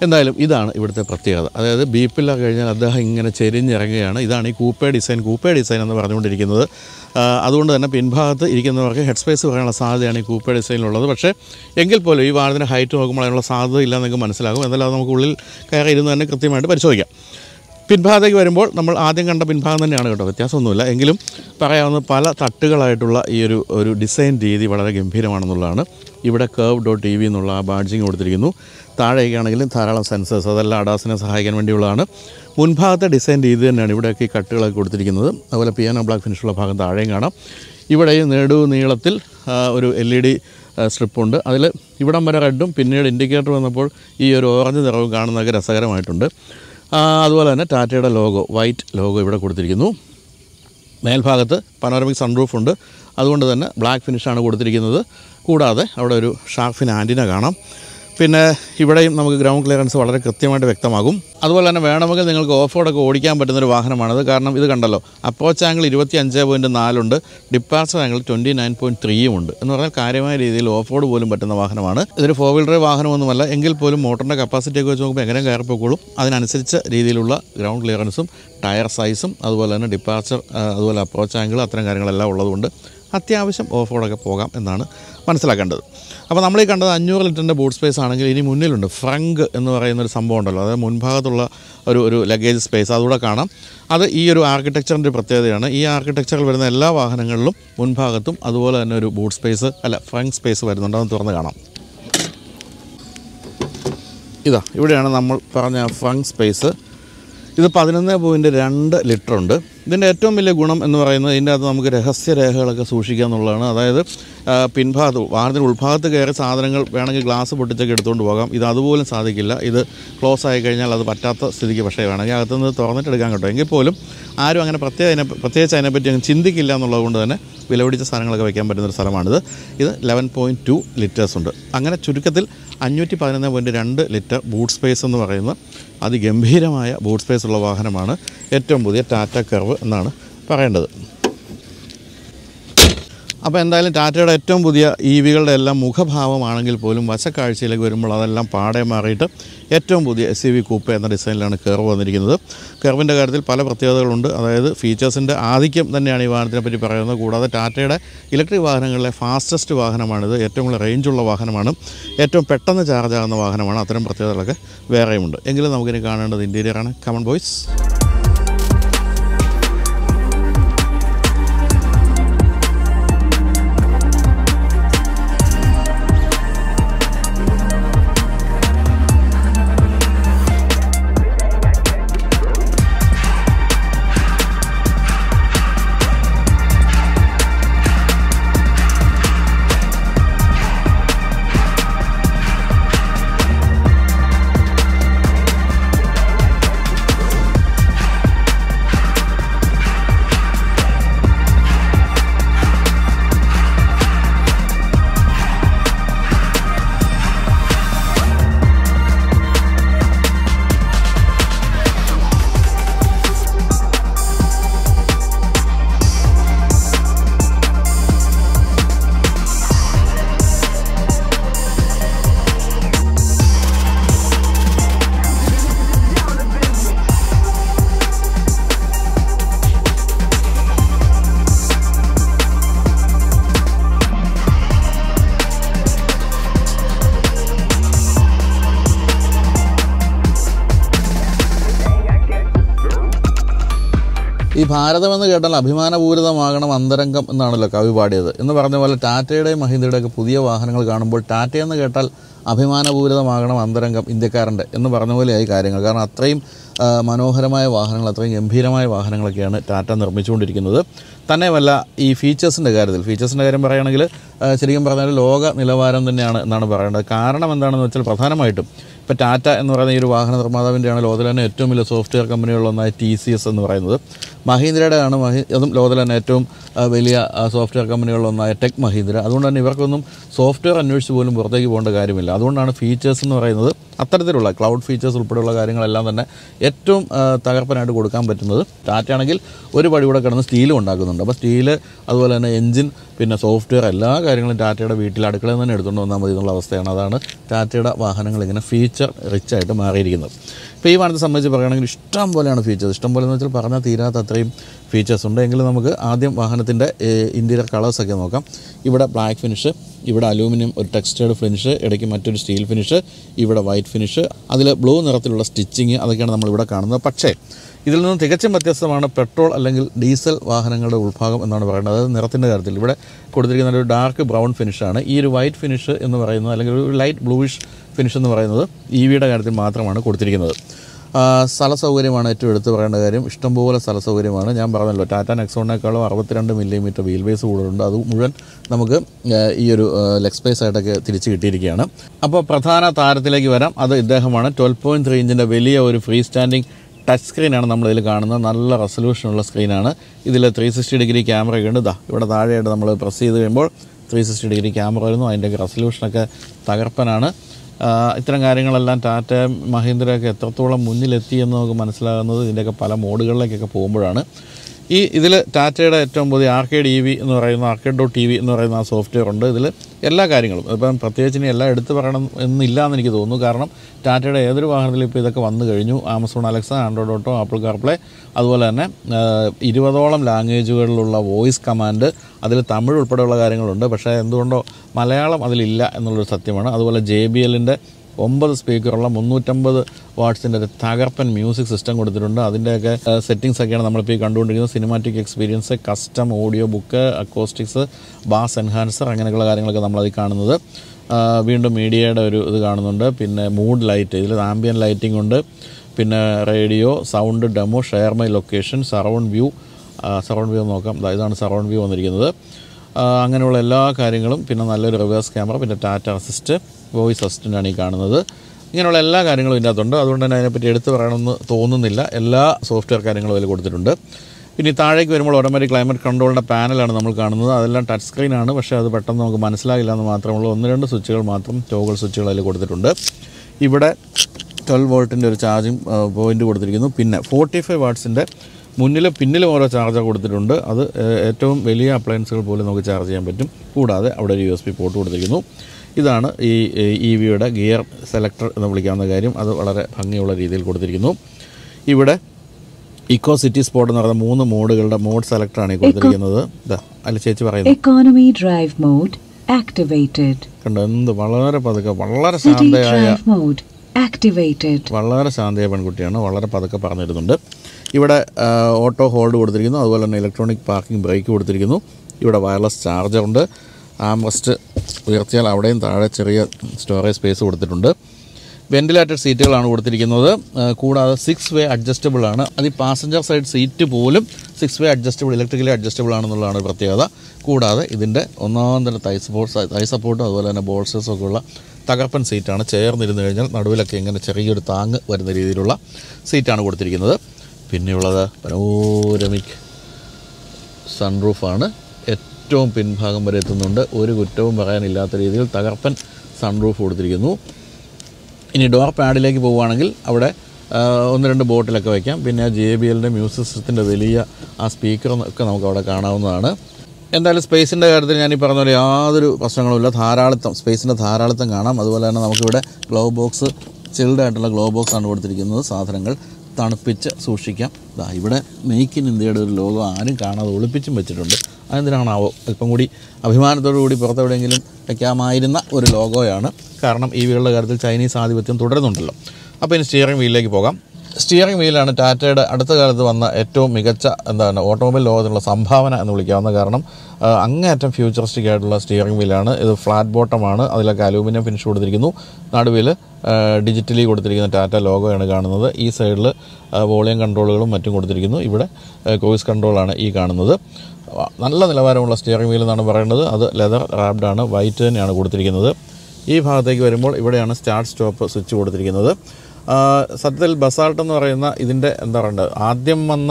എന്തായാലും ഇതാണ് ഇവിടുത്തെ പ്രത്യേകത അതായത് ബി പില്ലർ കഴിഞ്ഞാൽ അദ്ദേഹം ഇങ്ങനെ ചെരിഞ്ഞിറങ്ങുകയാണ് ഇതാണ് ഈ കൂപ്പേ ഡിസൈൻ കൂപ്പേ ഡിസൈൻ എന്ന് പറഞ്ഞുകൊണ്ടിരിക്കുന്നത് ആ, അതുകൊണ്ട് തന്നെ പിൻഭാഗത്ത് ഇരിക്കുന്നവർക്ക് ഹെഡ് സ്പേസ് പറയാനുള്ള സാധ്യതയാണ് ഈ കൂപ്പേ ഡിസൈനിലുള്ളത് പക്ഷേ എങ്കിൽ പോലും ഈ വാഹനത്തിൻ്റെ ഹൈറ്റ് നോക്കുമ്പോൾ അതിനുള്ള സാധ്യത ഇല്ല എന്നൊക്കെ മനസ്സിലാകും എന്തായാലും അത് നമുക്ക് ഉള്ളിൽ കയറി ഇരുന്ന് തന്നെ കൃത്യമായിട്ട് പരിശോധിക്കാം പിൻഭാഗത്തേക്ക് വരുമ്പോൾ നമ്മൾ ആദ്യം കണ്ട പിൻഭാഗം തന്നെയാണ് കേട്ടോ വ്യത്യാസമൊന്നുമില്ല എങ്കിലും പറയാവുന്ന പല തട്ടുകളായിട്ടുള്ള ഈ ഒരു ഒരു ഡിസൈൻ രീതി വളരെ ഗംഭീരമാണെന്നുള്ളതാണ് ഇവിടെ കേവ് ഡോട്ട് ടി വി എന്നുള്ള ആ ബാഡ്ജിങ് കൊടുത്തിരിക്കുന്നു താഴേക്കാണെങ്കിലും ധാരാളം സെൻസേഴ്സ് അതെല്ലാം അഡാസിനെ സഹായിക്കാൻ വേണ്ടിയുള്ളതാണ് മുൻഭാഗത്തെ ഡിസൈൻ രീതി തന്നെയാണ് ഇവിടെയൊക്കെ ഈ കട്ടുകളൊക്കെ കൊടുത്തിരിക്കുന്നത് അതുപോലെ പിയാനോ ബ്ലാക്ക് ഫിനിഷുള്ള ഭാഗം താഴെയും കാണാം ഇവിടെ ഈ നെടു നീളത്തിൽ ആ, ഒരു എൽ ഇ ഡി സ്ട്രിപ്പുണ്ട് അതിൽ ഇവിടം വരെ റെഡും പിന്നീട് ഇൻഡിക്കേറ്റർ വന്നപ്പോൾ ഈ ഒരു ഓറഞ്ച് നിറവും കാണുന്നതൊക്കെ രസകരമായിട്ടുണ്ട് ആ, അതുപോലെ തന്നെ ടാറ്റയുടെ ലോഗോ വൈറ്റ് ലോഗോ ഇവിടെ കൊടുത്തിരിക്കുന്നു മേൽഭാഗത്ത് പനോരമിക് സൺറൂഫ് ഉണ്ട് അതുകൊണ്ട് തന്നെ ബ്ലാക്ക് ഫിനിഷാണ് കൊടുത്തിരിക്കുന്നത് കൂടാതെ അവിടെ ഒരു ഷാർഫിൻ ആൻറ്റിന കാണാം പിന്നെ ഇവിടെയും നമുക്ക് ഗ്രൗണ്ട് ക്ലിയറൻസ് വളരെ കൃത്യമായിട്ട് വ്യക്തമാകും അതുപോലെ തന്നെ വേണമെങ്കിൽ നിങ്ങൾക്ക് ഓഫ് റോഡൊക്കെ ഓടിക്കാൻ പറ്റുന്നൊരു വാഹനമാണിത് കാരണം ഇത് കണ്ടല്ലോ അപ്രോച്ച് ആംഗിൾ ഇരുപത്തി അഞ്ച് പോയിൻറ്റ് നാലുണ്ട് departure angle twenty nine point ത്രീയും ഉണ്ട് എന്ന് പറഞ്ഞാൽ കാര്യമായ രീതിയിൽ ഓഫ് റോഡ് പോലും പറ്റുന്ന വാഹനമാണ് ഇതൊരു ഫോർ വീലർ വാഹനമൊന്നുമല്ല എങ്കിൽ പോലും മോട്ടറിൻ്റെ കപ്പാസിറ്റി ഒക്കെ വെച്ച് നോക്കുമ്പോൾ എങ്ങനെ കയറി പോയിക്കോളും അതിനനുസരിച്ച് രീതിയിലുള്ള ഗ്രൗണ്ട് ക്ലിയറൻസും ടയർ സൈസും അതുപോലെ തന്നെ ഡിപ്പാർച്ചർ അതുപോലെ അപ്രോച്ച് ആംഗിൾ അത്തരം കാര്യങ്ങളെല്ലാം ഉള്ളതുകൊണ്ട് അത്യാവശ്യം ഓഫ് റോഡൊക്കെ പോകാം എന്നാണ് മനസ്സിലാക്കേണ്ടത് അപ്പോൾ നമ്മൾ ഈ കണ്ടത് അഞ്ഞൂറ് ലിറ്ററിൻ്റെ ബൂട്ട് സ്പേസ് ആണെങ്കിൽ ഇനി മുന്നിലുണ്ട് ഫ്രങ്ക് എന്ന് പറയുന്ന ഒരു സംഭവം ഉണ്ടല്ലോ അതായത് മുൻഭാഗത്തുള്ള ഒരു ഒരു ലഗേജ് സ്പേസ് അതുകൂടെ കാണാം അത് ഈ ഒരു ആർക്കിടെക്ചറിൻ്റെ ഒരു പ്രത്യേകതയാണ് ഈ ആർക്കിടെക്ചറിൽ വരുന്ന എല്ലാ വാഹനങ്ങളിലും മുൻഭാഗത്തും അതുപോലെ തന്നെ ഒരു ബൂട്ട് സ്പേസ് അല്ല ഫ്രങ്ക് സ്പേസ് വരുന്നുണ്ട് അത് തുറന്ന് കാണാം ഇതാ ഇവിടെയാണ് നമ്മൾ പറഞ്ഞ ഫ്രങ്ക് സ്പേസ് ഇത് പതിനൊന്ന് പോയിൻറ്റ് രണ്ട് ലിറ്റർ ഉണ്ട് ഇതിൻ്റെ ഏറ്റവും വലിയ ഗുണം എന്ന് പറയുന്നത് ഇതിൻ്റെ അകത്ത് നമുക്ക് രഹസ്യരേഖകളൊക്കെ സൂക്ഷിക്കുക എന്നുള്ളതാണ് അതായത് ആ, പിൻഭാഗത്ത് വാഹനത്തിൻ്റെ ഉൾഭാഗത്ത് കയറി സാധനങ്ങൾ വേണമെങ്കിൽ ഗ്ലാസ് പൊട്ടിച്ചൊക്കെ എടുത്തുകൊണ്ട് പോകാം ഇത് അതുപോലും സാധിക്കില്ല ഇത് ക്ലോസ് ആയി കഴിഞ്ഞാൽ അത് പറ്റാത്ത സ്ഥിതിക്ക് പക്ഷേ വേണമെങ്കിൽ അകത്തുനിന്ന് തുറന്നിട്ട് എടുക്കാൻ കേട്ടോ എങ്കിൽ പോലും ആരും അങ്ങനെ പ്രത്യേക അതിനെ പ്രത്യേകിച്ച് അതിനെപ്പറ്റി അങ്ങ് ചിന്തിക്കില്ല എന്നുള്ളത് കൊണ്ട് തന്നെ വിലപിടിച്ച സാധനങ്ങളൊക്കെ വയ്ക്കാൻ പറ്റുന്നൊരു സ്ഥലമാണിത് ഇത് ലെവൻ പോയിൻറ്റ് ടു ലിറ്റേഴ്സ് ഉണ്ട് അങ്ങനെ ചുരുക്കത്തിൽ അഞ്ഞൂറ്റി പതിനൊന്ന് പോയിൻറ്റ് രണ്ട് ലിറ്റർ ബൂട്ട് സ്പേസ് എന്ന് പറയുന്ന അതിഗംഭീരമായ ബൂട്ട് സ്പേസ് ഉള്ള വാഹനമാണ് ഏറ്റവും പുതിയ ടാറ്റ കർവ് എന്നാണ് പറയേണ്ടത് അപ്പോൾ എന്തായാലും ടാറ്റയുടെ ഏറ്റവും പുതിയ ഇ വികളുടെ എല്ലാം മുഖഭാവമാണെങ്കിൽ പോലും വശക്കാഴ്ചയിലേക്ക് വരുമ്പോൾ അതെല്ലാം പാടെ മാറിയിട്ട് ഏറ്റവും പുതിയ എസ് വി കൂപ്പ എന്ന ഡിസൈനിലാണ് കർവ് വന്നിരിക്കുന്നത് കർവിൻ്റെ കാര്യത്തിൽ പല പ്രത്യേകതകളുണ്ട് അതായത് ഫീച്ചേഴ്സിൻ്റെ ആധിക്യം തന്നെയാണ് ഈ വാഹനത്തിനെ പറ്റി പറയുന്നത് കൂടാതെ ടാറ്റയുടെ ഇലക്ട്രിക് വാഹനങ്ങളിലെ ഫാസ്റ്റസ്റ്റ് വാഹനമാണിത് ഏറ്റവും കൂടുതൽ റേഞ്ചുള്ള വാഹനമാണ് ഏറ്റവും പെട്ടെന്ന് ചാർജ് ആകുന്ന വാഹനമാണ് അത്തരം പ്രത്യേകതകളൊക്കെ വേറെയുമുണ്ട് എങ്കിലും നമുക്കിനി കാണേണ്ടത് ഇൻറ്റീരിയറാണ് കമൺ ബോയ്സ് ഈ ഭാരതമെന്ന് കേട്ടാൽ അഭിമാനപൂരിതമാകണം അന്തരംഗം എന്നാണല്ലോ കവി പാടിയത് എന്ന് പറഞ്ഞ പോലെ ടാറ്റയുടെയും മഹീന്ദ്രയുടെയൊക്കെ പുതിയ വാഹനങ്ങൾ കാണുമ്പോൾ ടാറ്റയെന്ന് കേട്ടാൽ അഭിമാനപൂരിതമാകണം അന്തരംഗം ഇന്ത്യക്കാരൻ്റെ എന്ന് പറഞ്ഞ പോലെയായി കാര്യങ്ങൾ കാരണം അത്രയും ആ, മനോഹരമായ വാഹനങ്ങൾ അത്രയും ഗംഭീരമായ വാഹനങ്ങളൊക്കെയാണ് ടാറ്റ നിർമ്മിച്ചുകൊണ്ടിരിക്കുന്നത് തന്നെയുമല്ല ഈ ഫീച്ചേഴ്സിൻ്റെ കാര്യത്തിൽ ഫീച്ചേഴ്സിൻ്റെ കാര്യം പറയുകയാണെങ്കിൽ ആ, ശരിക്കും പറഞ്ഞാൽ ലോക നിലവാരം തന്നെയാണ് എന്നാണ് പറയേണ്ടത് കാരണം എന്താണെന്ന് വെച്ചാൽ പ്രധാനമായിട്ടും ഇപ്പോൾ ടാറ്റ എന്ന് പറയുന്ന ഈ ഒരു വാഹന നിർമ്മാതാവിൻ്റെയാണ് ലോകത്തിലെ തന്നെ ഏറ്റവും വലിയ സോഫ്റ്റ്വെയർ കമ്പനികളിലൊന്നായ ടി സി എസ് എന്ന് പറയുന്നത് മഹീന്ദ്രയുടെ ആണ് മഹി അതും ലോകത്തിലെ തന്നെ ഏറ്റവും ആ, വലിയ സോഫ്റ്റ്വെയർ കമ്പനികളിലൊന്നായ ടെക് മഹീന്ദ്ര അതുകൊണ്ട് തന്നെ ഇവർക്കൊന്നും സോഫ്റ്റ്വെയർ അന്വേഷിച്ച് പോലും പുറത്തേക്ക് പോകേണ്ട കാര്യമില്ല അതുകൊണ്ടാണ് ഫീച്ചേഴ്സ് എന്ന് പറയുന്നത് അത്തരത്തിലുള്ള ക്ലൗഡ് ഫീച്ചേഴ്സ് ഉൾപ്പെടെയുള്ള കാര്യങ്ങളെല്ലാം തന്നെ ഏറ്റവും ആ, തകർപ്പനായിട്ട് കൊടുക്കാൻ പറ്റുന്നത് ടാറ്റയാണെങ്കിൽ ഒരു പടി കൂടെ കിടന്ന് സ്റ്റീലും ഉണ്ടാക്കുന്നുണ്ട് അപ്പോൾ സ്റ്റീല് അതുപോലെ തന്നെ എൻജിൻ പിന്നെ സോഫ്റ്റ്വെയർ എല്ലാ കാര്യങ്ങളും ടാറ്റയുടെ വീട്ടിൽ അടുക്കളയിൽ നിന്ന് തന്നെ എടുത്തുകൊണ്ട് വന്നാൽ മതി എന്നുള്ള അവസ്ഥയാണ് അതാണ് ടാറ്റയുടെ വാഹനങ്ങൾ ഇങ്ങനെ ഫീച്ചർ റിച്ച് ആയിട്ട് മാറിയിരിക്കുന്നത് ഇപ്പോൾ ഈ വാഹനത്തെ സംബന്ധിച്ച് പറയുകയാണെങ്കിൽ ഇഷ്ടം പോലെയാണ് ഫീച്ചേഴ്സ് ഇഷ്ടം പോലെ എന്ന് വെച്ചാൽ പറഞ്ഞാൽ തീരാത്ത അത്രയും ഫീച്ചേഴ്സ് ഉണ്ട് എങ്കിലും നമുക്ക് ആദ്യം വാഹനത്തിൻ്റെ ഇൻറ്റീരിയർ കളേഴ്സൊക്കെ നോക്കാം ഇവിടെ ബ്ലാക്ക് ഫിനിഷ് ഇവിടെ അലൂമിനിയം ഒരു ടെക്സ്റ്റേർഡ് ഫിനിഷ് ഇടയ്ക്ക് മറ്റൊരു സ്റ്റീൽ ഫിനിഷ് ഇവിടെ വൈറ്റ് ഫിനിഷ് അതിൽ ബ്ലൂ നിറത്തിലുള്ള സ്റ്റിച്ചിങ് അതൊക്കെയാണ് നമ്മളിവിടെ കാണുന്നത് പക്ഷേ ഇതിൽ നിന്നും തികച്ചും വ്യത്യസ്തമാണ് പെട്രോൾ അല്ലെങ്കിൽ ഡീസൽ വാഹനങ്ങളുടെ ഉൾഭാഗം എന്നാണ് പറയുന്നത് അതായത് നിറത്തിൻ്റെ കാര്യത്തിൽ ഇവിടെ കൊടുത്തിരിക്കുന്ന ഒരു ഡാർക്ക് ബ്രൗൺ ഫിനിഷാണ് ഈ ഒരു വൈറ്റ് ഫിനിഷ് എന്ന് പറയുന്നത് അല്ലെങ്കിൽ ഒരു ലൈറ്റ് ബ്ലൂയിഷ് ഫിനിഷ് എന്ന് പറയുന്നത് ഇ വിയുടെ കാര്യത്തിൽ മാത്രമാണ് കൊടുത്തിരിക്കുന്നത് ആ, സ്ഥല സൗകര്യമാണ് ഏറ്റവും എടുത്തു പറയേണ്ട കാര്യം ഇഷ്ടംപോലെ സ്ഥല സൗകര്യമാണ് ഞാൻ പറഞ്ഞല്ലോ ടാറ്റ നെക്സോണിനേക്കാളും അറുപത്തിരണ്ട് മില്ലിമീറ്റർ വീൽ ബേസ് കൂടുതലുണ്ട് അത് മുഴുവൻ നമുക്ക് ആ, ഈ ഒരു ലെഗ് സ്പേസ് ആയിട്ടൊക്കെ തിരിച്ച് കിട്ടിയിരിക്കുകയാണ് അപ്പോൾ പ്രധാന താരത്തിലേക്ക് വരാം അത് ഇദ്ദേഹമാണ് ട്വൽവ് പോയിൻറ്റ് ത്രീ ഇഞ്ചിൻ്റെ വലിയ ഒരു ഫ്രീ സ്റ്റാൻഡിങ് ടച്ച് സ്ക്രീനാണ് നമ്മളിതിൽ കാണുന്നത് നല്ല റെസൊല്യൂഷനുള്ള സ്ക്രീനാണ് ഇതിൽ ത്രീ സിക്സ്റ്റി ഡിഗ്രി ക്യാമറയൊക്കെ ഉണ്ട് ദാ ഇവിടെ താഴെയായിട്ട് നമ്മൾ പ്രസ് ചെയ്ത് കഴിയുമ്പോൾ ത്രീ സിക്സ്റ്റി ഡിഗ്രി ക്യാമറ വരുന്നു അതിൻ്റെയൊക്കെ റെസൊല്യൂഷനൊക്കെ തകർപ്പനാണ് ആ, ഇത്തരം കാര്യങ്ങളെല്ലാം ടാറ്റ മഹീന്ദ്രയൊക്കെ എത്രത്തോളം മുന്നിലെത്തി എന്ന് നമുക്ക് മനസ്സിലാകുന്നത് ഇതിൻ്റെയൊക്കെ പല മോഡുകളിലേക്കൊക്കെ പോകുമ്പോഴാണ് ഈ ഇതിൽ ടാറ്റയുടെ ഏറ്റവും പുതിയ ആർക്കേഡ് ഇ വി എന്ന് പറയുന്ന ആർക്കേഡ് ഡോട്ട് ടി വി എന്ന് പറയുന്ന ആ സോഫ്റ്റ്വെയർ ഉണ്ട് ഇതിൽ എല്ലാ കാര്യങ്ങളും ഇപ്പം പ്രത്യേകിച്ച് ഇനി എല്ലാം എടുത്തു പറയണം എന്നില്ല എന്ന് എനിക്ക് തോന്നുന്നു കാരണം ടാറ്റയുടെ ഏതൊരു വാഹനത്തിലും ഇപ്പോൾ ഇതൊക്കെ വന്നു കഴിഞ്ഞു Amazon Alexa Android Auto Apple CarPlay അതുപോലെ തന്നെ ആ, ഇരുപതോളം ലാംഗ്വേജുകളിലുള്ള വോയിസ് കമാൻഡ് അതിൽ തമിഴ് ഉൾപ്പെടെയുള്ള കാര്യങ്ങളുണ്ട് പക്ഷേ എന്തുകൊണ്ടോ മലയാളം അതിലില്ല എന്നുള്ളൊരു സത്യമാണ് അതുപോലെ ജെ ബി എല്ലിൻ്റെ ഒമ്പത് സ്പീക്കറുള്ള മുന്നൂറ്റമ്പത് വാട്ട്സിൻ്റെ ഒരു തകർപ്പൻ മ്യൂസിക് സിസ്റ്റം കൊടുത്തിട്ടുണ്ട് അതിൻ്റെയൊക്കെ സെറ്റിങ്സ് ഒക്കെയാണ് നമ്മളിപ്പോൾ ഈ കണ്ടുകൊണ്ടിരിക്കുന്നത് cinematic experience custom audio book acoustics bass enhancer അങ്ങനെയുള്ള കാര്യങ്ങളൊക്കെ നമ്മളതിൽ കാണുന്നത് ആ, വീണ്ടും മീഡിയയുടെ ഒരു ഇത് കാണുന്നുണ്ട് പിന്നെ മൂഡ് ലൈറ്റ് ഇതിൽ ആംബിയൻ ലൈറ്റിംഗ് ഉണ്ട് പിന്നെ radio sound demo share my location surround view surround view നോക്കാം ദാ ഇതാണ് സറൗണ്ട് വ്യൂ വന്നിരിക്കുന്നത് ആ, അങ്ങനെയുള്ള എല്ലാ കാര്യങ്ങളും പിന്നെ നല്ലൊരു റിവേഴ്സ് ക്യാമറ പിന്നെ ടാറ്റ അസിസ്റ്റ് വോയിസ് അസിസ്റ്റൻ്റാണ് ഈ കാണുന്നത് ഇങ്ങനെയുള്ള എല്ലാ കാര്യങ്ങളും ഇതിൻ്റെ അകത്തുണ്ട് അതുകൊണ്ട് തന്നെ അതിനെപ്പറ്റി എടുത്തു പറയണമെന്ന് തോന്നുന്നില്ല എല്ലാ സോഫ്റ്റ്വെയർ കാര്യങ്ങളും അതിൽ കൊടുത്തിട്ടുണ്ട് പിന്നെ ഈ താഴേക്ക് വരുമ്പോൾ ഓട്ടോമാറ്റിക് ക്ലൈമറ്റ് കൺട്രോളിൻ്റെ പാനലാണ് നമ്മൾ കാണുന്നത് അതെല്ലാം ടച്ച് സ്ക്രീനാണ് പക്ഷേ അത് പെട്ടെന്ന് നമുക്ക് മനസ്സിലാകില്ല എന്ന് മാത്രമേ ഉള്ളൂ ഒന്ന് രണ്ട് സ്വിച്ചുകൾ മാത്രം ടോഗിൾ സ്വിച്ചുകൾ അതിൽ കൊടുത്തിട്ടുണ്ട് ഇവിടെ ട്വൽവ് വോൾട്ടിൻ്റെ ഒരു ചാർജിങ് പോയിന്റ് കൊടുത്തിരിക്കുന്നു പിന്നെ ഫോർട്ടി ഫൈവ് വാട്ട്സിൻ്റെ മുന്നിലും പിന്നിലും ഓരോ ചാർജർ കൊടുത്തിട്ടുണ്ട് അത് ഏഹ്, ഏറ്റവും വലിയ അപ്ലയൻസുകൾ പോലും നമുക്ക് ചാർജ് ചെയ്യാൻ പറ്റും കൂടാതെ അവിടെ ഒരു യു എസ് പി പോർട്ട് കൊടുത്തിരിക്കുന്നു ഇതാണ് ഈ ഇ വിയുടെ ഗിയർ സെലക്ടർ എന്ന് വിളിക്കാവുന്ന കാര്യം അത് വളരെ ഭംഗിയുള്ള രീതിയിൽ കൊടുത്തിരിക്കുന്നു ഇവിടെ ഇക്കോ സിറ്റി സ്പോട്ട് എന്ന് പറയുന്ന മൂന്ന് മോഡുകളുടെ മോഡ് സെലക്ടറാണ് ഈ കൊടുത്തിരിക്കുന്നത് ഇതാ അതിൽ ചേച്ചി പറയുന്നു Economy drive mode activated. കണ്ടോ എന്ത് വളരെ പതുക്കെ വളരെ City ശാന്തയായ drive mode activated. വളരെ ശാന്തയായ പെൺകുട്ടിയാണ് വളരെ പതുക്കെ പറഞ്ഞിരുന്നുണ്ട് ഇവിടെ ആ, ഓട്ടോ ഹോൾഡ് കൊടുത്തിരിക്കുന്നു അതുപോലെ തന്നെ ഇലക്ട്രോണിക് പാർക്കിംഗ് ബ്രേക്ക് കൊടുത്തിരിക്കുന്നു ഇവിടെ വയർലെസ് ചാർജറുണ്ട് ആംറസ്റ്റ് ഉയർത്തിയാൽ അവിടെയും താഴെ ചെറിയ സ്റ്റോറേജ് സ്പേസ് കൊടുത്തിട്ടുണ്ട് വെന്റിലേറ്റഡ് സീറ്റുകളാണ് കൊടുത്തിരിക്കുന്നത് ആ, കൂടാതെ സിക്സ് വേ അഡ്ജസ്റ്റബിൾ ആണ് അത് ഈ പാസഞ്ചർ സൈഡ് സീറ്റ് പോലും six way adjustable electrically adjustable ആണെന്നുള്ളതാണ് ഒരു പ്രത്യേകത കൂടാതെ ഇതിൻ്റെ ഒന്നാം തന്നെ തൈ സപ്പോർട്ട് തൈ സപ്പോർട്ടും അതുപോലെ തന്നെ ബോൾസേഴ്സും ഒക്കെ ഉള്ള തകർപ്പൻ സീറ്റാണ് ചേർന്നിരുന്ന് കഴിഞ്ഞാൽ നടുവിലൊക്കെ ഇങ്ങനെ ചെറിയൊരു താങ്ങ് വരുന്ന രീതിയിലുള്ള സീറ്റാണ് കൊടുത്തിരിക്കുന്നത് പിന്നെയുള്ളത് പനോരമിക് സൺറൂഫാണ് ഏറ്റവും പിൻഭാഗം വരെ എത്തുന്നുണ്ട് ഒരു കുറ്റവും പറയാനില്ലാത്ത രീതിയിൽ തകർപ്പൻ സൺറൂഫ് കൊടുത്തിരിക്കുന്നു ഇനി ഡോർ പാഡിലേക്ക് പോവുകയാണെങ്കിൽ അവിടെ ആ, ഒന്ന് രണ്ട് ബോട്ടിലൊക്കെ വയ്ക്കാം പിന്നെ ജെ ബി എല്ലിൻ്റെ മ്യൂസിക് സിസ്റ്റത്തിൻ്റെ വലിയ ആ സ്പീക്കർ ഒക്കെ നമുക്ക് അവിടെ കാണാവുന്നതാണ് എന്തായാലും സ്പേസിൻ്റെ കാര്യത്തിൽ ഞാൻ ഈ പറഞ്ഞ പോലെ യാതൊരു പ്രശ്നങ്ങളുമില്ല ധാരാളിത്തം സ്പേസിൻ്റെ ധാരാളിത്തം കാണാം അതുപോലെ തന്നെ നമുക്കിവിടെ ഗ്ലോ ബോക്സ് ചിൽഡ് ആയിട്ടുള്ള ഗ്ലോ ബോക്സ് ആണ് കൊടുത്തിരിക്കുന്നത് സാധനങ്ങൾ തണുപ്പിച്ച് സൂക്ഷിക്കാം ദാ ഇവിടെ മെയ്ക്ക് ഇൻ ഇന്ത്യയുടെ ഒരു ലോഗോ ആരും കാണാതെ ഒളിപ്പിച്ചും വെച്ചിട്ടുണ്ട് അതെന്തിനാണാവോ അല്പം കൂടി അഭിമാനത്തോടു കൂടി പുറത്തെവിടെയെങ്കിലും വയ്ക്കാമായിരുന്ന ഒരു ലോഗോയാണ് കാരണം ഈ വീടുകളുടെ കാര്യത്തിൽ ചൈനീസ് ആധിപത്യം തുടരുന്നുണ്ടല്ലോ അപ്പോൾ ഇനി സ്റ്റിയറിംഗ് വീലിലേക്ക് പോകാം സ്റ്റിയറിംഗ് വീലാണ് ടാറ്റയുടെ അടുത്ത കാലത്ത് വന്ന ഏറ്റവും മികച്ച എന്താണ് ഓട്ടോമൊബൈൽ ലോകത്തിലുള്ള സംഭാവന എന്ന് വിളിക്കാവുന്ന കാരണം ആ, അങ്ങേയറ്റം ഫ്യൂച്ചറിസ്റ്റിക് ആയിട്ടുള്ള സ്റ്റിയറിംഗ് വീലാണ് ഇത് ഫ്ലാറ്റ് ബോട്ടമാണ് അതിലൊക്കെ അലൂമിനിയം ഫിനിഷ് കൊടുത്തിരിക്കുന്നു നടുവിൽ ഡിജിറ്റലി കൊടുത്തിരിക്കുന്ന ടാറ്റ ലോഗോയാണ് കാണുന്നത് ഈ സൈഡിൽ വോളിയം കൺട്രോളുകളും മറ്റും കൊടുത്തിരിക്കുന്നു ഇവിടെ ക്രൂയിസ് കൺട്രോളാണ് ഈ കാണുന്നത് ആ, നല്ല നിലവാരമുള്ള സ്റ്റിയറിംഗ് വീൽ എന്നാണ് പറയുന്നത് അത് ലെതർ റാപ്ഡാണ് വൈറ്റ് തന്നെയാണ് കൊടുത്തിരിക്കുന്നത് ഈ ഭാഗത്തേക്ക് വരുമ്പോൾ ഇവിടെയാണ് സ്റ്റാർട്ട് സ്റ്റോപ്പ് സ്വിച്ച് കൊടുത്തിരിക്കുന്നത് ആ, സത്യത്തിൽ ബസാൾട്ട് എന്ന് പറയുന്ന ഇതിൻ്റെ എന്താ പറയണ്ടത് ആദ്യം വന്ന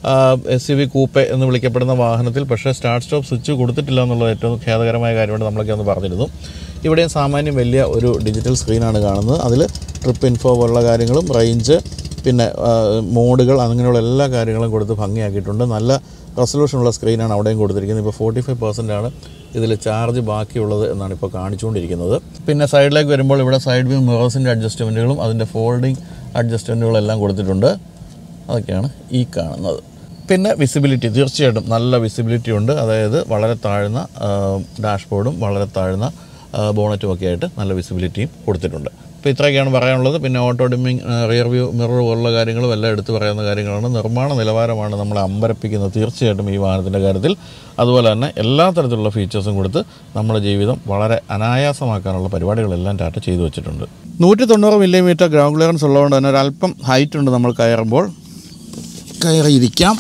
എസ് യു വി കൂപ്പെ എന്ന് വിളിക്കപ്പെടുന്ന വാഹനത്തിൽ പക്ഷേ സ്റ്റാർട്ട് സ്റ്റോപ്പ് സ്വിച്ച് കൊടുത്തിട്ടില്ല എന്നുള്ളത് ഏറ്റവും ഖേദകരമായ കാര്യമായിട്ട് നമ്മളൊക്കെ ഒന്ന് പറഞ്ഞിരുന്നു ഇവിടെയും സാമാന്യം വലിയ ഒരു ഡിജിറ്റൽ സ്ക്രീനാണ് കാണുന്നത് അതിൽ ട്രിപ്പ് ഇൻഫോ പോലുള്ള കാര്യങ്ങളും റേഞ്ച് പിന്നെ ആ, മോഡുകൾ അങ്ങനെയുള്ള എല്ലാ കാര്യങ്ങളും കൊടുത്ത് ഭംഗിയാക്കിയിട്ടുണ്ട് നല്ല റെസൊല്യൂഷനുള്ള സ്ക്രീനാണ് അവിടെയും കൊടുത്തിരിക്കുന്നത് ഇപ്പോൾ ഫോർട്ടി ഫൈവ് പെർസെൻ്റ് ആണ് ഇതിൽ ചാർജ് ബാക്കിയുള്ളത് എന്നാണ് ഇപ്പോൾ കാണിച്ചുകൊണ്ടിരിക്കുന്നത് പിന്നെ സൈഡിലേക്ക് വരുമ്പോൾ ഇവിടെ സൈഡ് വ്യൂ മിറേഴ്സിൻ്റെ അഡ്ജസ്റ്റ്മെൻറ്റുകളും അതിൻ്റെ ഫോൾഡിംഗ് അഡ്ജസ്റ്റ്മെൻറ്റുകളും എല്ലാം കൊടുത്തിട്ടുണ്ട് അതൊക്കെയാണ് ഈ കാണുന്നത് പിന്നെ വിസിബിലിറ്റി തീർച്ചയായിട്ടും നല്ല വിസിബിലിറ്റി ഉണ്ട് അതായത് വളരെ താഴ്ന്ന ഡാഷ്ബോർഡും വളരെ താഴ്ന്ന ബോണറ്റും ഒക്കെ ആയിട്ട് നല്ല വിസിബിലിറ്റിയും കൊടുത്തിട്ടുണ്ട് അപ്പോൾ ഇത്രയൊക്കെയാണ് പറയാനുള്ളത് പിന്നെ auto dimming rear view mirror പോലുള്ള കാര്യങ്ങളും എല്ലാം എടുത്തു പറയാവുന്ന കാര്യങ്ങളാണ് നിർമ്മാണ നിലവാരമാണ് നമ്മളെ അമ്പരപ്പിക്കുന്നത് തീർച്ചയായിട്ടും ഈ വാഹനത്തിൻ്റെ കാര്യത്തിൽ അതുപോലെ തന്നെ എല്ലാ തരത്തിലുള്ള ഫീച്ചേഴ്സും കൊടുത്ത് നമ്മുടെ ജീവിതം വളരെ അനായാസമാക്കാനുള്ള പരിപാടികളെല്ലാം ടാറ്റ ചെയ്തു വെച്ചിട്ടുണ്ട് നൂറ്റി തൊണ്ണൂറ് മില്ലിമീറ്റർ ഗ്രൗണ്ട് ക്ലിയറൻസ് ഉള്ളതുകൊണ്ട് തന്നെ ഒരല്പം ഹൈറ്റ് ഉണ്ട് നമ്മൾ കയറുമ്പോൾ കയറിയിരിക്കാം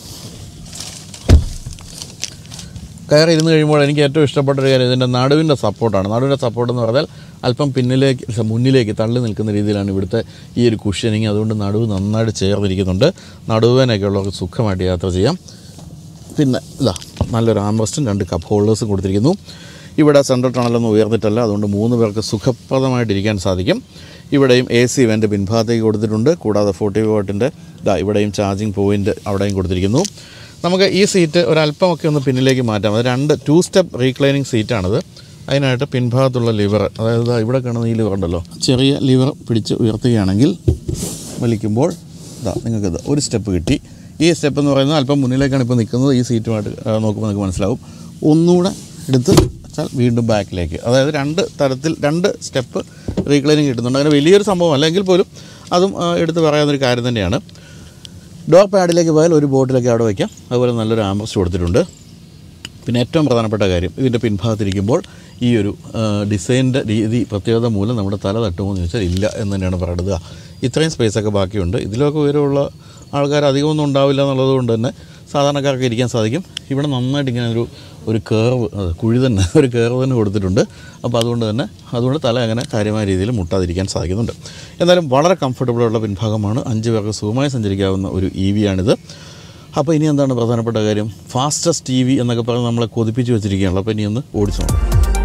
കയറി ഇരുന്ന് കഴിയുമ്പോൾ എനിക്ക് ഏറ്റവും ഇഷ്ടപ്പെട്ട ഒരു കാര്യം ഇതിൻ്റെ നടുവിൻ്റെ സപ്പോർട്ടാണ് നടുവിൻ്റെ സപ്പോർട്ട് എന്ന് പറഞ്ഞാൽ അല്പം പിന്നിലേക്ക് ശ്ശെ, മുന്നിലേക്ക് തള്ളി നിൽക്കുന്ന രീതിയിലാണ് ഇവിടുത്തെ ഈ ഒരു കുഷ്യനിങ് അതുകൊണ്ട് നടുവ് നന്നായിട്ട് ചേർന്നിരിക്കുന്നുണ്ട് നടുവേനൊക്കെ ഉള്ളവർക്ക് സുഖമായിട്ട് യാത്ര ചെയ്യാം പിന്നെ ഇതാ നല്ലൊരു ആംബസ്റ്റും രണ്ട് കപ്പ് ഹോൾഡേഴ്സും കൊടുത്തിരിക്കുന്നു ഇവിടെ സെൻട്രൽ ടണലൊന്നും ഉയർന്നിട്ടല്ല അതുകൊണ്ട് മൂന്ന് പേർക്ക് സുഖപ്രദമായിട്ടിരിക്കാൻ സാധിക്കും ഇവിടെയും എ സി ഇവൻ്റെ പിൻഭാഗത്തേക്ക് കൊടുത്തിട്ടുണ്ട് കൂടാതെ ഫോർട്ടി വോട്ടിൻ്റെ ഇതാ ഇവിടെയും ചാർജിങ് പോയിൻ്റ് അവിടെയും കൊടുത്തിരിക്കുന്നു നമുക്ക് ഈ സീറ്റ് ഒരല്പമൊക്കെ ഒന്ന് പിന്നിലേക്ക് മാറ്റാം അത് രണ്ട് ടു സ്റ്റെപ്പ് റീക്ലൈനിങ് സീറ്റാണിത് അതിനായിട്ട് പിൻഭാഗത്തുള്ള ലിവർ അതായത് ദാ ഇവിടെ കാണുന്ന ഈ ലിവർ ഉണ്ടല്ലോ ചെറിയ ലിവർ പിടിച്ച് ഉയർത്തുകയാണെങ്കിൽ വലിക്കുമ്പോൾ ഇതാ നിങ്ങൾക്കിത് ഒരു സ്റ്റെപ്പ് കിട്ടി ഈ സ്റ്റെപ്പ് എന്ന് പറയുന്നത് അല്പം മുന്നിലേക്കാണ് ഇപ്പോൾ നിൽക്കുന്നത് ഈ സീറ്റുമായിട്ട് ആ, നോക്കുമ്പോൾ നിങ്ങൾക്ക് മനസ്സിലാവും ഒന്നുകൂടെ എടുത്ത് വെച്ചാൽ വീണ്ടും ബാക്കിലേക്ക് അതായത് രണ്ട് തരത്തിൽ രണ്ട് സ്റ്റെപ്പ് റീക്ലൈനിങ് കിട്ടുന്നുണ്ട് അങ്ങനെ വലിയൊരു സംഭവം അല്ലെങ്കിൽ പോലും അതും ആ, എടുത്ത് പറയാവുന്നൊരു കാര്യം തന്നെയാണ് ഡോർ പാഡിലേക്ക് പോയാൽ ഒരു ബോട്ടിലൊക്കെ അവിടെ വയ്ക്കാം അതുപോലെ നല്ലൊരു ആംബ്രസ്റ്റ് കൊടുത്തിട്ടുണ്ട് പിന്നെ ഏറ്റവും പ്രധാനപ്പെട്ട കാര്യം ഇതിൻ്റെ പിൻഭാഗത്തിരിക്കുമ്പോൾ ഈ ഒരു ഡിസൈനിൻ്റെ രീതി പ്രത്യേകത മൂലം നമ്മുടെ തല തട്ടുമോ എന്ന് ചോദിച്ചാൽ ഇല്ല എന്ന് തന്നെയാണ് പറയുന്നത് ഇത്രയും സ്പേസൊക്കെ ബാക്കിയുണ്ട് ഇതിലൊക്കെ ഉയരമുള്ള ആൾക്കാർ അധികമൊന്നും ഉണ്ടാവില്ല എന്നുള്ളത് കൊണ്ട് തന്നെ സാധാരണക്കാർക്ക് ഇരിക്കാൻ സാധിക്കും ഇവിടെ നന്നായിട്ട് ഇങ്ങനെ ഒരു ഒരു കേർവ് കുഴി തന്നെ ഒരു കേർവ് തന്നെ കൊടുത്തിട്ടുണ്ട് അപ്പോൾ അതുകൊണ്ട് തന്നെ അതുകൊണ്ട് തല അങ്ങനെ കാര്യമായ രീതിയിൽ മുട്ടാതിരിക്കാൻ സാധിക്കുന്നുണ്ട് എന്നാലും വളരെ കംഫർട്ടബിളുള്ള പിൻഭാഗമാണ് അഞ്ച് പേർക്ക് സുഖമായി സഞ്ചരിക്കാവുന്ന ഒരു ഇ വി ആണിത് അപ്പോൾ ഇനി എന്താണ് പ്രധാനപ്പെട്ട കാര്യം ഫാസ്റ്റസ്റ്റ് ടി വി എന്നൊക്കെ പറഞ്ഞ് നമ്മളെ കൊതിപ്പിച്ച് വെച്ചിരിക്കുകയാണല്ലോ അപ്പോൾ ഇനി ഒന്ന് ഓടിച്ചു നോക്കാം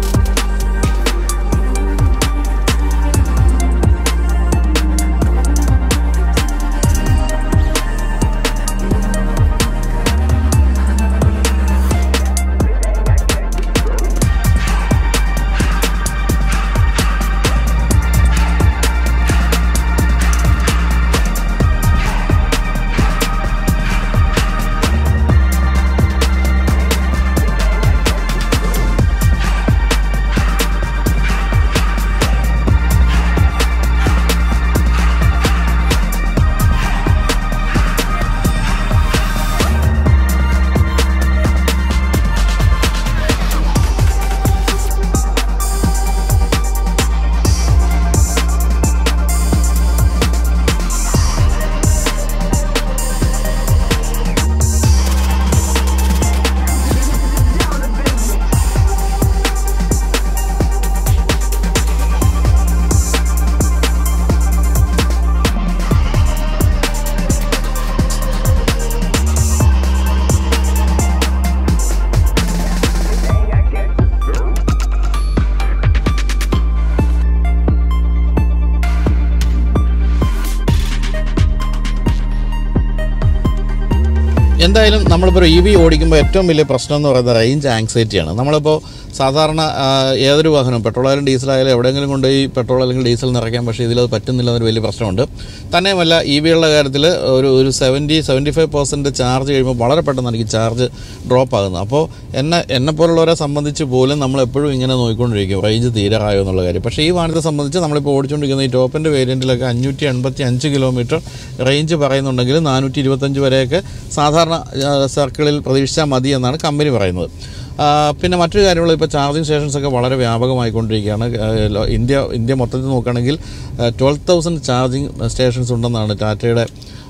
എന്തായാലും നമ്മളിപ്പോൾ ഒരു ഇ വി ഓടിക്കുമ്പോൾ ഏറ്റവും വലിയ പ്രശ്നം എന്ന് പറയുന്നത് റേഞ്ച് ആങ്സൈറ്റിയാണ് നമ്മളിപ്പോൾ സാധാരണ ആ, ഏതൊരു വാഹനം പെട്രോളായാലും ഡീസലായാലും എവിടെയെങ്കിലും കൊണ്ടുപോയി പെട്രോൾ അല്ലെങ്കിൽ ഡീസൽ നിറയ്ക്കാം പക്ഷേ ഇതിലത് പറ്റുന്നില്ല എന്നൊരു വലിയ പ്രശ്നമുണ്ട് തന്നെയുമല്ല ഇ വികളുടെ കാര്യത്തിൽ ഒരു ഒരു seventy seventy five percent charge കഴിയുമ്പോൾ വളരെ പെട്ടെന്ന് എനിക്ക് ചാർജ് ഡ്രോപ്പ് ആകുന്നത് അപ്പോൾ എന്നെ എന്നെ പോലുള്ളവരെ സംബന്ധിച്ച് പോലും നമ്മൾ എപ്പോഴും ഇങ്ങനെ നോക്കിക്കൊണ്ടിരിക്കും റേഞ്ച് തീരാറായോ എന്നുള്ള കാര്യം പക്ഷേ ഈ വാഹനത്തെ സംബന്ധിച്ച് നമ്മളിപ്പോൾ ഓടിച്ചുകൊണ്ടിരിക്കുന്ന ഈ ടോപ്പിൻ്റെ വേരിയൻറ്റിലൊക്കെ അഞ്ഞൂറ്റി എൺപത്തി അഞ്ച് കിലോമീറ്റർ റേഞ്ച് പറയുന്നുണ്ടെങ്കിൽ നാനൂറ്റി ഇരുപത്തഞ്ച് വരെയൊക്കെ സാധാരണ ആ, സർക്കിളിൽ പ്രതീക്ഷിച്ചാൽ മതി എന്നാണ് കമ്പനി പറയുന്നത് ആ, പിന്നെ മറ്റൊരു കാര്യങ്ങൾ ഇപ്പോൾ ചാർജിങ് സ്റ്റേഷൻസ് ഒക്കെ വളരെ വ്യാപകമായിക്കൊണ്ടിരിക്കുകയാണ് ആ, ലോ- ഇന്ത്യ ഇന്ത്യ മൊത്തത്തിൽ നോക്കുകയാണെങ്കിൽ ട്വൽവ് തൗസൻഡ് ചാർജിങ് സ്റ്റേഷൻസ് ഉണ്ടെന്നാണ് ടാറ്റയുടെ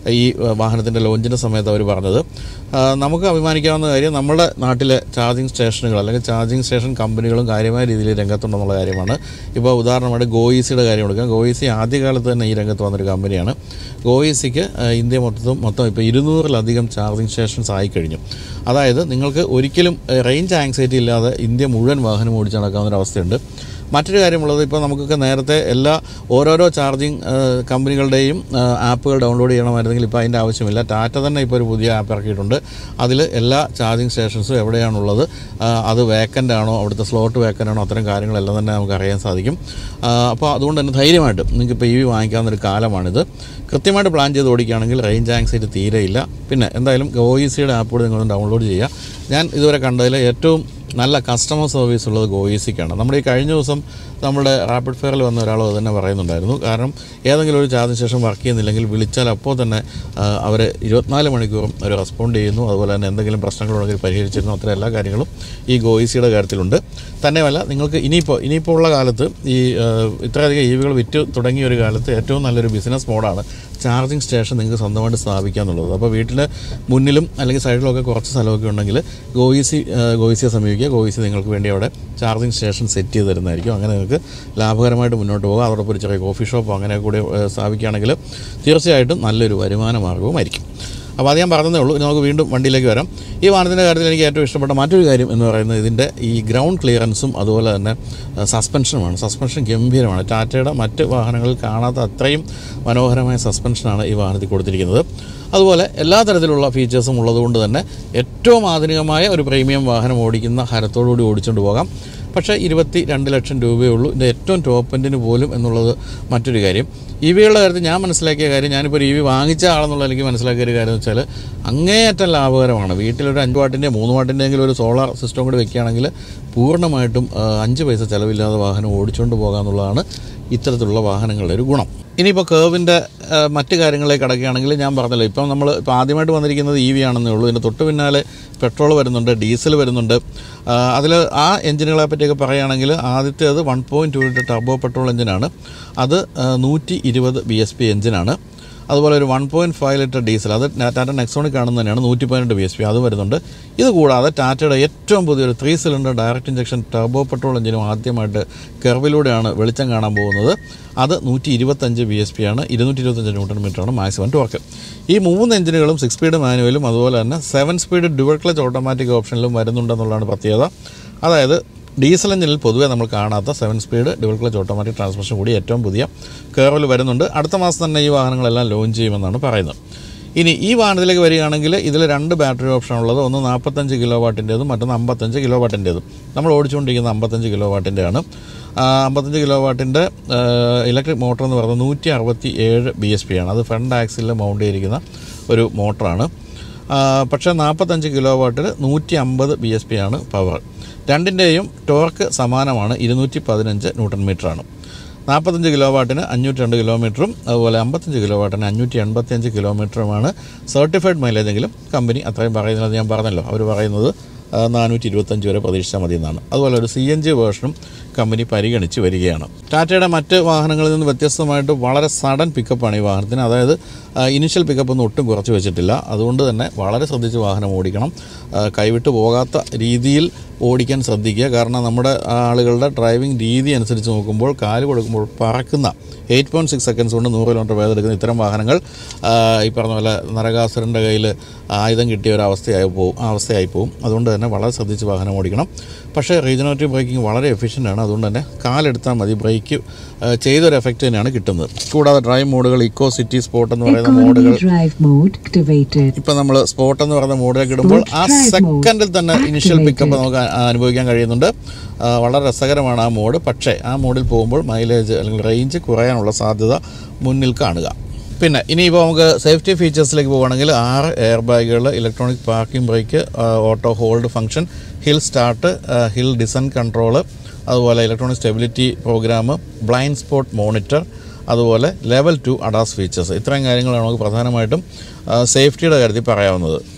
ഈ വാഹനത്തിൻ്റെ ലോഞ്ചിൻ്റെ സമയത്ത് അവർ പറഞ്ഞത് ആ, നമുക്ക് അഭിമാനിക്കാവുന്ന കാര്യം നമ്മുടെ നാട്ടിലെ ചാർജിങ് സ്റ്റേഷനുകൾ അല്ലെങ്കിൽ ചാർജിങ് സ്റ്റേഷൻ കമ്പനികളും കാര്യമായ രീതിയിൽ രംഗത്തുണ്ടെന്നുള്ള കാര്യമാണ് ഇപ്പോൾ ഉദാഹരണമായിട്ട് ഗോയിസിയുടെ കാര്യം എടുക്കാം ഗോയിസി ആദ്യകാലത്ത് തന്നെ ഈ രംഗത്ത് വന്നൊരു കമ്പനിയാണ് ഗോയിസിക്ക് ആ, ഇന്ത്യ മൊത്തം മൊത്തം ഇപ്പോൾ ഇരുന്നൂറിലധികം ചാർജിങ് സ്റ്റേഷൻസ് ആയി കഴിഞ്ഞു അതായത് നിങ്ങൾക്ക് ഒരിക്കലും റേഞ്ച് ആങ്സൈറ്റി ഇല്ലാതെ ഇന്ത്യ മുഴുവൻ വാഹനം ഓടിച്ച് നടക്കാവുന്ന ഒരു അവസ്ഥയുണ്ട് മറ്റൊരു കാര്യമുള്ളത് ഇപ്പോൾ നമുക്കൊക്കെ നേരത്തെ എല്ലാ ഓരോരോ ചാർജിങ് കമ്പനികളുടെയും ആപ്പുകൾ ഡൗൺലോഡ് ചെയ്യണമായിരുന്നെങ്കിൽ ഇപ്പോൾ അതിൻ്റെ ആവശ്യമില്ല ടാറ്റ തന്നെ ഇപ്പോൾ ഒരു പുതിയ ആപ്പ് ഇറക്കിയിട്ടുണ്ട് അതിൽ എല്ലാ ചാർജിങ് സ്റ്റേഷൻസും എവിടെയാണുള്ളത് ആ, അത് വേക്കൻ്റ് ആണോ അവിടുത്തെ സ്ലോട്ട് വേക്കൻ്റ് ആണോ അത്തരം കാര്യങ്ങളെല്ലാം തന്നെ നമുക്ക് അറിയാൻ സാധിക്കും ആ, അപ്പോൾ അതുകൊണ്ട് തന്നെ ധൈര്യമായിട്ട് നിങ്ങൾക്ക് ഇപ്പോൾ ഇ വി വാങ്ങിക്കാവുന്നൊരു കാലമാണിത് കൃത്യമായിട്ട് പ്ലാൻ ചെയ്ത് ഓടിക്കുകയാണെങ്കിൽ റേഞ്ച് ആങ്സൈറ്റി തീരെയില്ല പിന്നെ എന്തായാലും ഒ ഇ സിയുടെ ആപ്പുകൾ നിങ്ങളൊന്ന് ഡൗൺലോഡ് ചെയ്യുക ഞാൻ ഇതുവരെ കണ്ടതിൽ ഏറ്റവും നല്ല കസ്റ്റമർ സർവീസ് ഉള്ളത് ഗോയിസിക്കാണ് നമ്മുടെ ഈ കഴിഞ്ഞ ദിവസം നമ്മുടെ റാപ്പിഡ് ഫെയറിൽ വന്ന ഒരാൾ അത് തന്നെ പറയുന്നുണ്ടായിരുന്നു കാരണം ഏതെങ്കിലും ഒരു ചാർജിന് ശേഷം വർക്ക് ചെയ്യുന്നില്ലെങ്കിൽ വിളിച്ചാൽ അപ്പോൾ തന്നെ അവർ ഇരുപത്തിനാല് മണിക്കൂറും അവർ റെസ്പോണ്ട് ചെയ്യുന്നു അതുപോലെ തന്നെ എന്തെങ്കിലും പ്രശ്നങ്ങളുണ്ടെങ്കിൽ പരിഹരിച്ചിരുന്നു അത്തരം എല്ലാ കാര്യങ്ങളും ഈ ഗോയിസിയുടെ കാര്യത്തിലുണ്ട് തന്നെയുമല്ല നിങ്ങൾക്ക് ഇനിയിപ്പോൾ ഇനിയിപ്പോൾ ഉള്ള കാലത്ത് ഈ ആ, ഇത്രയധികം ഇ വികൾ വിറ്റ് തുടങ്ങിയ ഒരു കാലത്ത് ഏറ്റവും നല്ലൊരു ബിസിനസ് മോഡാണ് ചാർജിങ് സ്റ്റേഷൻ നിങ്ങൾക്ക് സ്വന്തമായിട്ട് സ്ഥാപിക്കുക എന്നുള്ളത് അപ്പോൾ വീട്ടിൽ മുന്നിലും അല്ലെങ്കിൽ സൈഡിലൊക്കെ കുറച്ച് സ്ഥലമൊക്കെ ഉണ്ടെങ്കിൽ ഗോയിസി ആ, ഗോയിസിയെ സമീപിക്കുക ഗോയിസി നിങ്ങൾക്ക് വേണ്ടി അവിടെ ചാർജിങ് സ്റ്റേഷൻ സെറ്റ് ചെയ്ത് തരുന്നതായിരിക്കും അങ്ങനെ നിങ്ങൾക്ക് ലാഭകരമായിട്ട് മുന്നോട്ട് പോകാം അതോടൊപ്പം ഒരു ചെറിയ കോഫി ഷോപ്പോ അങ്ങനെ കൂടി ആ, സ്ഥാപിക്കുകയാണെങ്കിൽ തീർച്ചയായിട്ടും നല്ലൊരു വരുമാന മാർഗവുമായിരിക്കും അപ്പോൾ അത് ഞാൻ പറഞ്ഞതേ ഉള്ളൂ ഇനി നമുക്ക് വീണ്ടും വണ്ടിയിലേക്ക് വരാം ഈ വാഹനത്തിൻ്റെ കാര്യത്തിൽ എനിക്ക് ഏറ്റവും ഇഷ്ടപ്പെട്ട മറ്റൊരു കാര്യം എന്ന് പറയുന്നത് ഇതിൻ്റെ ഈ ഗ്രൗണ്ട് ക്ലിയറൻസും അതുപോലെ തന്നെ സസ്പെൻഷനുമാണ് സസ്പെൻഷൻ ഗംഭീരമാണ് ടാറ്റയുടെ മറ്റ് വാഹനങ്ങളിൽ കാണാത്ത അത്രയും മനോഹരമായ സസ്പെൻഷനാണ് ഈ വാഹനത്തിൽ കൊടുത്തിരിക്കുന്നത് അതുപോലെ എല്ലാ തരത്തിലുള്ള ഫീച്ചേഴ്സും ഉള്ളതുകൊണ്ട് തന്നെ ഏറ്റവും ആധുനികമായ ഒരു പ്രീമിയം വാഹനം ഓടിക്കുന്ന ഹരത്തോടുകൂടി ഓടിച്ചുകൊണ്ട് പോകാം പക്ഷേ ഇരുപത്തി രണ്ട് ലക്ഷം രൂപയേ ഉള്ളൂ ഇതിൻ്റെ ഏറ്റവും ടോപ്പ് എൻഡിന് പോലും എന്നുള്ളത് മറ്റൊരു കാര്യം ഇ വികളുടെ കാര്യത്തിൽ ഞാൻ മനസ്സിലാക്കിയ കാര്യം ഞാനിപ്പോൾ ഒരു ഇ വി വാങ്ങിച്ച ആളെന്നുള്ള എനിക്ക് മനസ്സിലാക്കിയ ഒരു കാര്യം എന്ന് വെച്ചാൽ അങ്ങേയറ്റം ലാഭകരമാണ് വീട്ടിലൊരു അഞ്ച് വാട്ടിൻ്റെ മൂന്ന് വാട്ടിൻ്റെയെങ്കിലും ഒരു സോളാർ സിസ്റ്റം കൂടി വെക്കുകയാണെങ്കിൽ പൂർണ്ണമായിട്ടും ആ, അഞ്ച് പൈസ ചിലവില്ലാതെ വാഹനം ഓടിച്ചുകൊണ്ട് പോകാമെന്നുള്ളതാണ് ഇത്തരത്തിലുള്ള വാഹനങ്ങളുടെ ഒരു ഗുണം ഇനിയിപ്പോൾ കേവിൻ്റെ മറ്റ് കാര്യങ്ങളിലേക്ക് കടക്കുകയാണെങ്കിൽ ഞാൻ പറഞ്ഞല്ലോ ഇപ്പം നമ്മൾ ഇപ്പോൾ ആദ്യമായിട്ട് വന്നിരിക്കുന്നത് ഇ വി ആണെന്നേ ഉള്ളൂ ഇതിൻ്റെ തൊട്ട് പിന്നാലെ പെട്രോൾ വരുന്നുണ്ട് ഡീസൽ വരുന്നുണ്ട് അതിൽ ആ എഞ്ചിനുകളെ പറ്റിയൊക്കെ പറയുകയാണെങ്കിൽ ആദ്യത്തേത് one point two litre turbo petrol എഞ്ചിനാണ് അത് നൂറ്റി ഇരുപത് ബി എസ് പി എഞ്ചിനാണ് അതുപോലെ ഒരു one point five litre diesel അത് ടാറ്റ നെക്സോണിൽ കാണുന്നത് തന്നെയാണ് നൂറ്റി പതിനെട്ട് ബി എസ് പി അത് വരുന്നുണ്ട് ഇത് കൂടാതെ ടാറ്റയുടെ ഏറ്റവും പുതിയൊരു three cylinder direct injection turbo petrol എഞ്ചിനും ആദ്യമായിട്ട് കെർവിലൂടെയാണ് വെളിച്ചം കാണാൻ പോകുന്നത് അത് നൂറ്റി ഇരുപത്തഞ്ച് ബി എസ് പി ആണ് ഇരുന്നൂറ്റി ഇരുപത്തഞ്ച് ന്യൂട്ടൺ മീറ്ററാണ് മാക്സിമം ടോർക്ക് ഈ മൂന്ന് എഞ്ചിനുകളും സിക്സ് സ്പീഡ് മാനുവലും അതുപോലെ തന്നെ seven speed dual clutch automatic ഓപ്ഷനിലും വരുന്നുണ്ടെന്നുള്ളതാണ് പ്രത്യേകത അതായത് ഡീസൽ എഞ്ചിനിൽ പൊതുവേ നമ്മൾ കാണാത്ത seven speed dual clutch automatic transmission കൂടി ഏറ്റവും പുതിയ കേർവിൽ വരുന്നുണ്ട് അടുത്ത മാസം തന്നെ ഈ വാഹനങ്ങളെല്ലാം ലോഞ്ച് ചെയ്യുമെന്നാണ് പറയുന്നത് ഇനി ഈ വാഹനത്തിലേക്ക് വരികയാണെങ്കിൽ ഇതിൽ രണ്ട് ബാറ്ററി ഓപ്ഷൻ ഉള്ളത് ഒന്ന് നാൽപ്പത്തഞ്ച് കിലോ വാട്ടിൻ്റേതും മറ്റൊന്ന് അമ്പത്തഞ്ച് കിലോ വാട്ടിൻ്റേതും നമ്മൾ ഓടിച്ചുകൊണ്ടിരിക്കുന്ന അമ്പത്തഞ്ച് കിലോ വാട്ടിൻ്റെയാണ് അമ്പത്തഞ്ച് കിലോ വാട്ടിൻ്റെ ഇലക്ട്രിക് മോട്ടർ എന്ന് പറയുന്നത് നൂറ്റി അറുപത്തി ഏഴ് ബി എസ് പി ആണ് അത് ഫ്രണ്ട് ആക്സിലിൽ മൗണ്ട് ചെയ്തിരിക്കുന്ന ഒരു മോട്ടറാണ് ആ, പക്ഷേ നാൽപ്പത്തഞ്ച് കിലോ വാട്ടിൽ നൂറ്റി അമ്പത് ബി എസ് പി ആണ് പവർ രണ്ടിൻ്റെയും ടോർക്ക് സമാനമാണ് ഇരുന്നൂറ്റി പതിനഞ്ച് ന്യൂട്ടൺ മീറ്ററാണ് നാൽപ്പത്തഞ്ച് കിലോ വാട്ടിന് അഞ്ഞൂറ്റി രണ്ട് കിലോമീറ്ററും അതുപോലെ അമ്പത്തഞ്ച് കിലോ വാട്ടിന് അഞ്ഞൂറ്റി എൺപത്തിയഞ്ച് കിലോമീറ്ററുമാണ് സർട്ടിഫൈഡ് മൈലേജ് എങ്കിലും കമ്പനി അത്രയും പറയുന്നത് ഞാൻ പറഞ്ഞല്ലോ അവർ പറയുന്നത് നാനൂറ്റി ഇരുപത്തഞ്ച് വരെ പ്രതീക്ഷിച്ചാൽ മതി എന്നാണ് അതുപോലെ ഒരു സി എൻ ജി വേർഷനും കമ്പനി പരിഗണിച്ച് വരികയാണ് ടാറ്റയുടെ മറ്റ് വാഹനങ്ങളിൽ നിന്ന് വ്യത്യസ്തമായിട്ട് വളരെ സഡൻ പിക്കപ്പാണ് ഈ വാഹനത്തിന് അതായത് ഇനിഷ്യൽ പിക്കപ്പ് ഒന്നും ഒട്ടും കുറച്ച് വെച്ചിട്ടില്ല അതുകൊണ്ട് തന്നെ വളരെ ശ്രദ്ധിച്ച് വാഹനം ഓടിക്കണം ആ, കൈവിട്ട് പോകാത്ത രീതിയിൽ ഓടിക്കാൻ ശ്രദ്ധിക്കുക കാരണം നമ്മുടെ ആളുകളുടെ ഡ്രൈവിംഗ് രീതി അനുസരിച്ച് നോക്കുമ്പോൾ കാല് കൊടുക്കുമ്പോൾ പറക്കുന്ന എയ്റ്റ് പോയിൻറ്റ് സിക്സ് സെക്കൻഡ്സ് കൊണ്ട് നൂറ് കിലോമീറ്റർ വേദെടുക്കുന്ന ഇത്തരം വാഹനങ്ങൾ ആ, ഈ പറഞ്ഞ പോലെ നരകാസുരൻ്റെ കയ്യിൽ ആയുധം കിട്ടിയ ഒരു അവസ്ഥയായി പോകും ആ അവസ്ഥയായി പോകും അതുകൊണ്ട് തന്നെ വളരെ ശ്രദ്ധിച്ച് വാഹനം ഓടിക്കണം പക്ഷേ റീജനറേറ്റീവ് ബ്രേക്കിംഗ് വളരെ എഫിഷ്യൻ്റ് ആണ് അതുകൊണ്ട് തന്നെ കാലെടുത്താൽ മതി ബ്രേക്ക് ആ, ചെയ്തൊരു എഫക്റ്റ് തന്നെയാണ് കിട്ടുന്നത് കൂടാതെ ഡ്രൈവ് മോഡുകൾ ഇക്കോ സിറ്റി സ്പോട്ട് എന്ന് പറയുന്ന മോഡുകൾ Economy drive mode activated. ഇപ്പൊ നമ്മൾ സ്പോട്ട് എന്ന് പറയുന്ന മോഡിലേക്ക് ഇടുമ്പോൾ ആ Drive mode സെക്കൻഡിൽ തന്നെ ഇനിഷ്യൽ activated. പിക്കപ്പ് നമുക്ക് ആ- അനുഭവിക്കാൻ കഴിയുന്നുണ്ട് ആ, വളരെ രസകരമാണ് ആ മോഡ് പക്ഷേ ആ മോഡിൽ പോകുമ്പോൾ മൈലേജ് അല്ലെങ്കിൽ റേഞ്ച് കുറയാനുള്ള സാധ്യത മുന്നിൽ കാണുക പിന്നെ ഇനിയിപ്പോൾ നമുക്ക് സേഫ്റ്റി ഫീച്ചേഴ്സിലേക്ക് പോകുകയാണെങ്കിൽ ആറ് എയർ ബാഗുകൾ electronic parking brake auto hold function hill start hill descent control അതുപോലെ electronic stability program blind spot monitor അതുപോലെ ലെവൽ ടു അഡാസ് ഫീച്ചേഴ്സ് ഇത്രയും കാര്യങ്ങളാണ് നമുക്ക് പ്രധാനമായിട്ടും ആ, സേഫ്റ്റിയുടെ കാര്യത്തിൽ പറയാവുന്നത്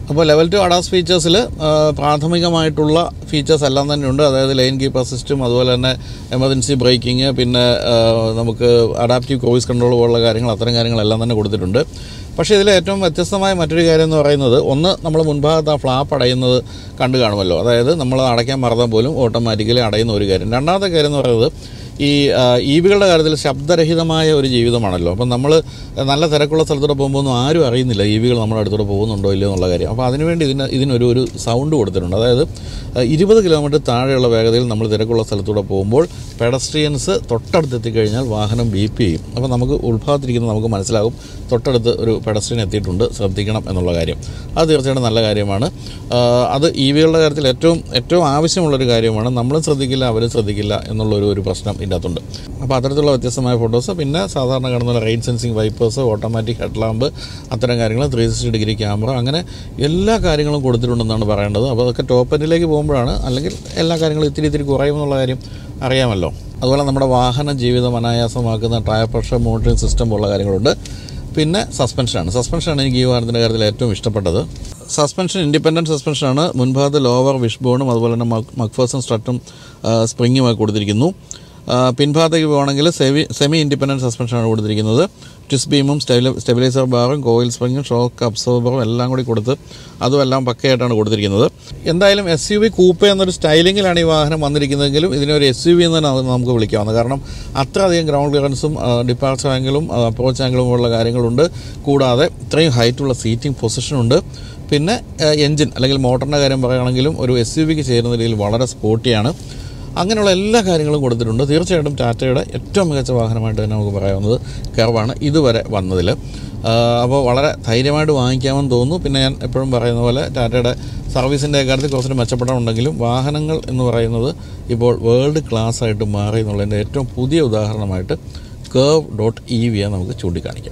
അപ്പോൾ ലെവൽ ടു അഡാസ് ഫീച്ചേഴ്സിൽ പ്രാഥമികമായിട്ടുള്ള ഫീച്ചേഴ്സ് എല്ലാം തന്നെ ഉണ്ട് അതായത് ലൈൻ കീപ്പർ സിസ്റ്റം അതുപോലെ തന്നെ എമർജൻസി ബ്രേക്കിംഗ് പിന്നെ ആ, നമുക്ക് അഡാപ്റ്റീവ് ക്രൂയിസ് കൺട്രോൾ പോലുള്ള കാര്യങ്ങൾ അത്തരം കാര്യങ്ങളെല്ലാം തന്നെ കൊടുത്തിട്ടുണ്ട് പക്ഷേ ഇതിൽ ഏറ്റവും വ്യത്യസ്തമായ മറ്റൊരു കാര്യം എന്ന് പറയുന്നത് ഒന്ന് നമ്മൾ മുൻഭാഗത്ത് ആ ഫ്ലാപ്പ് അടയുന്നത് കണ്ടു കാണുമല്ലോ അതായത് നമ്മൾ അടയ്ക്കാൻ മറന്നാൽ പോലും ഓട്ടോമാറ്റിക്കലി അടയുന്ന ഒരു കാര്യം രണ്ടാമത്തെ കാര്യം എന്ന് പറയുന്നത് ഈ ഇ വികളുടെ കാര്യത്തിൽ ശബ്ദരഹിതമായ ഒരു ജീവിതമാണല്ലോ അപ്പം നമ്മൾ നല്ല തിരക്കുള്ള സ്ഥലത്തൂടെ പോകുമ്പോൾ ഒന്നും ആരും അറിയുന്നില്ല ഇ വികൾ നമ്മുടെ അടുത്തൂടെ പോകുന്നുണ്ടോ ഇല്ലയോ എന്നുള്ള കാര്യം അപ്പോൾ അതിനുവേണ്ടി ഇതിന് ഇതിനൊരു ഒരു സൗണ്ട് കൊടുത്തിട്ടുണ്ട് അതായത് ഇരുപത് കിലോമീറ്റർ താഴെയുള്ള വേഗതയിൽ നമ്മൾ തിരക്കുള്ള സ്ഥലത്തൂടെ പോകുമ്പോൾ പെഡസ്ട്രിയൻസ് തൊട്ടടുത്ത് എത്തിക്കഴിഞ്ഞാൽ വാഹനം ബീപ്പ് ചെയ്യും അപ്പോൾ നമുക്ക് ഉൾഭാഗത്തിരിക്കുന്ന നമുക്ക് മനസ്സിലാകും തൊട്ടടുത്ത് ഒരു പെഡസ്ട്രിയൻ എത്തിയിട്ടുണ്ട് ശ്രദ്ധിക്കണം എന്നുള്ള കാര്യം അത് തീർച്ചയായിട്ടും നല്ല കാര്യമാണ് ആ, അത് ഇ വികളുടെ കാര്യത്തിൽ ഏറ്റവും ഏറ്റവും ആവശ്യമുള്ളൊരു കാര്യമാണ് നമ്മളും ശ്രദ്ധിക്കില്ല അവരും ശ്രദ്ധിക്കില്ല എന്നുള്ളൊരു ഒരു പ്രശ്നം ഇതിൻ്റെ അകത്തുണ്ട് അപ്പോൾ അത്തരത്തിലുള്ള വ്യത്യസ്തമായ ഫോട്ടോസ് പിന്നെ സാധാരണ കാണുന്ന rain sensing wipers automatic head lamp അത്തരം കാര്യങ്ങൾ ത്രീ സിക്സ്റ്റി ഡിഗ്രി ക്യാമറ അങ്ങനെ എല്ലാ കാര്യങ്ങളും കൊടുത്തിട്ടുണ്ടെന്നാണ് പറയേണ്ടത് അപ്പോൾ അതൊക്കെ ടോപ്പ് എൻഡിലേക്ക് പോകുമ്പോഴാണ് അല്ലെങ്കിൽ എല്ലാ കാര്യങ്ങളും ഇത്തിരി ഇത്തിരി കുറയുമെന്നുള്ള കാര്യം അറിയാമല്ലോ അതുപോലെ നമ്മുടെ വാഹന ജീവിതം അനായാസമാക്കുന്ന ടയർ പ്രഷർ മോണിറ്ററിംഗ് സിസ്റ്റം പോലുള്ള കാര്യങ്ങളുണ്ട് പിന്നെ സസ്പെൻഷനാണ് സസ്പെൻഷനാണ് എനിക്ക് ഈ വാഹനത്തിൻ്റെ കാര്യത്തിൽ ഏറ്റവും ഇഷ്ടപ്പെട്ടത് സസ്പെൻഷൻ ഇൻഡിപെൻഡൻറ്റ് സസ്പെൻഷനാണ് മുൻഭാഗത്ത് ലോവർ വിഷ് ബോണും അതുപോലെ തന്നെ മക് മക്ഫേഴ്സൺ സ്ട്രട്ടും സ്പ്രിങ്ങുമായി കൊടുത്തിരിക്കുന്നു ആ, പിൻഭാഗത്തേക്ക് പോകുകയാണെങ്കിൽ സെമി സെമി ഇൻഡിപെൻഡൻറ്റ് സസ്പെൻഷനാണ് കൊടുത്തിരിക്കുന്നത് ട്വിസ് ബീമും സ്റ്റെബില സ്റ്റെബിലൈസർ ബാറും കോയിൽ സ്പ്രിങ്ങും ഷോക്ക് അബ്സോർബറും എല്ലാം കൂടി കൊടുത്ത് അതും എല്ലാം പക്കയായിട്ടാണ് കൊടുത്തിരിക്കുന്നത് എന്തായാലും എസ് യു വി കൂപ്പ എന്നൊരു സ്റ്റൈലിങ്ങിലാണ് ഈ വാഹനം വന്നിരിക്കുന്നതെങ്കിലും ഇതിനൊരു എസ് യു വി എന്ന് തന്നെ അത് നമുക്ക് വിളിക്കാവുന്നത് കാരണം അത്രയധികം ഗ്രൗണ്ട് ക്ലിയറൻസും ഡിപ്പാർച്ചർ ആംഗിളും അപ്രോച്ച് ആംഗിളും ഉള്ള കാര്യങ്ങളുണ്ട് കൂടാതെ ഇത്രയും ഹൈറ്റുള്ള സീറ്റിംഗ് പൊസിഷനുണ്ട് പിന്നെ എൻജിൻ അല്ലെങ്കിൽ മോട്ടറിൻ്റെ കാര്യം പറയുകയാണെങ്കിലും ഒരു എസ് യു വിക്ക് ചേരുന്ന രീതിയിൽ വളരെ സ്പോർട്ടിയാണ് അങ്ങനെയുള്ള എല്ലാ കാര്യങ്ങളും കൊടുത്തിട്ടുണ്ട് തീർച്ചയായിട്ടും ടാറ്റയുടെ ഏറ്റവും മികച്ച വാഹനമായിട്ട് തന്നെ നമുക്ക് പറയാവുന്നത് കർവാണ് ഇതുവരെ വന്നതിൽ അപ്പോൾ വളരെ ധൈര്യമായിട്ട് വാങ്ങിക്കാമെന്ന് തോന്നുന്നു പിന്നെ ഞാൻ എപ്പോഴും പറയുന്ന പോലെ ടാറ്റയുടെ സർവീസിൻ്റെ കാര്യത്തിൽ കുറച്ചൊരു മെച്ചപ്പെടാനുണ്ടെങ്കിലും വാഹനങ്ങൾ എന്ന് പറയുന്നത് ഇപ്പോൾ വേൾഡ് ക്ലാസ് ആയിട്ട് മാറി എന്നുള്ളതിൻ്റെ ഏറ്റവും പുതിയ ഉദാഹരണമായിട്ട് കേവ് ഡോട്ട് ഇ വിയെ നമുക്ക് ചൂണ്ടിക്കാണിക്കാം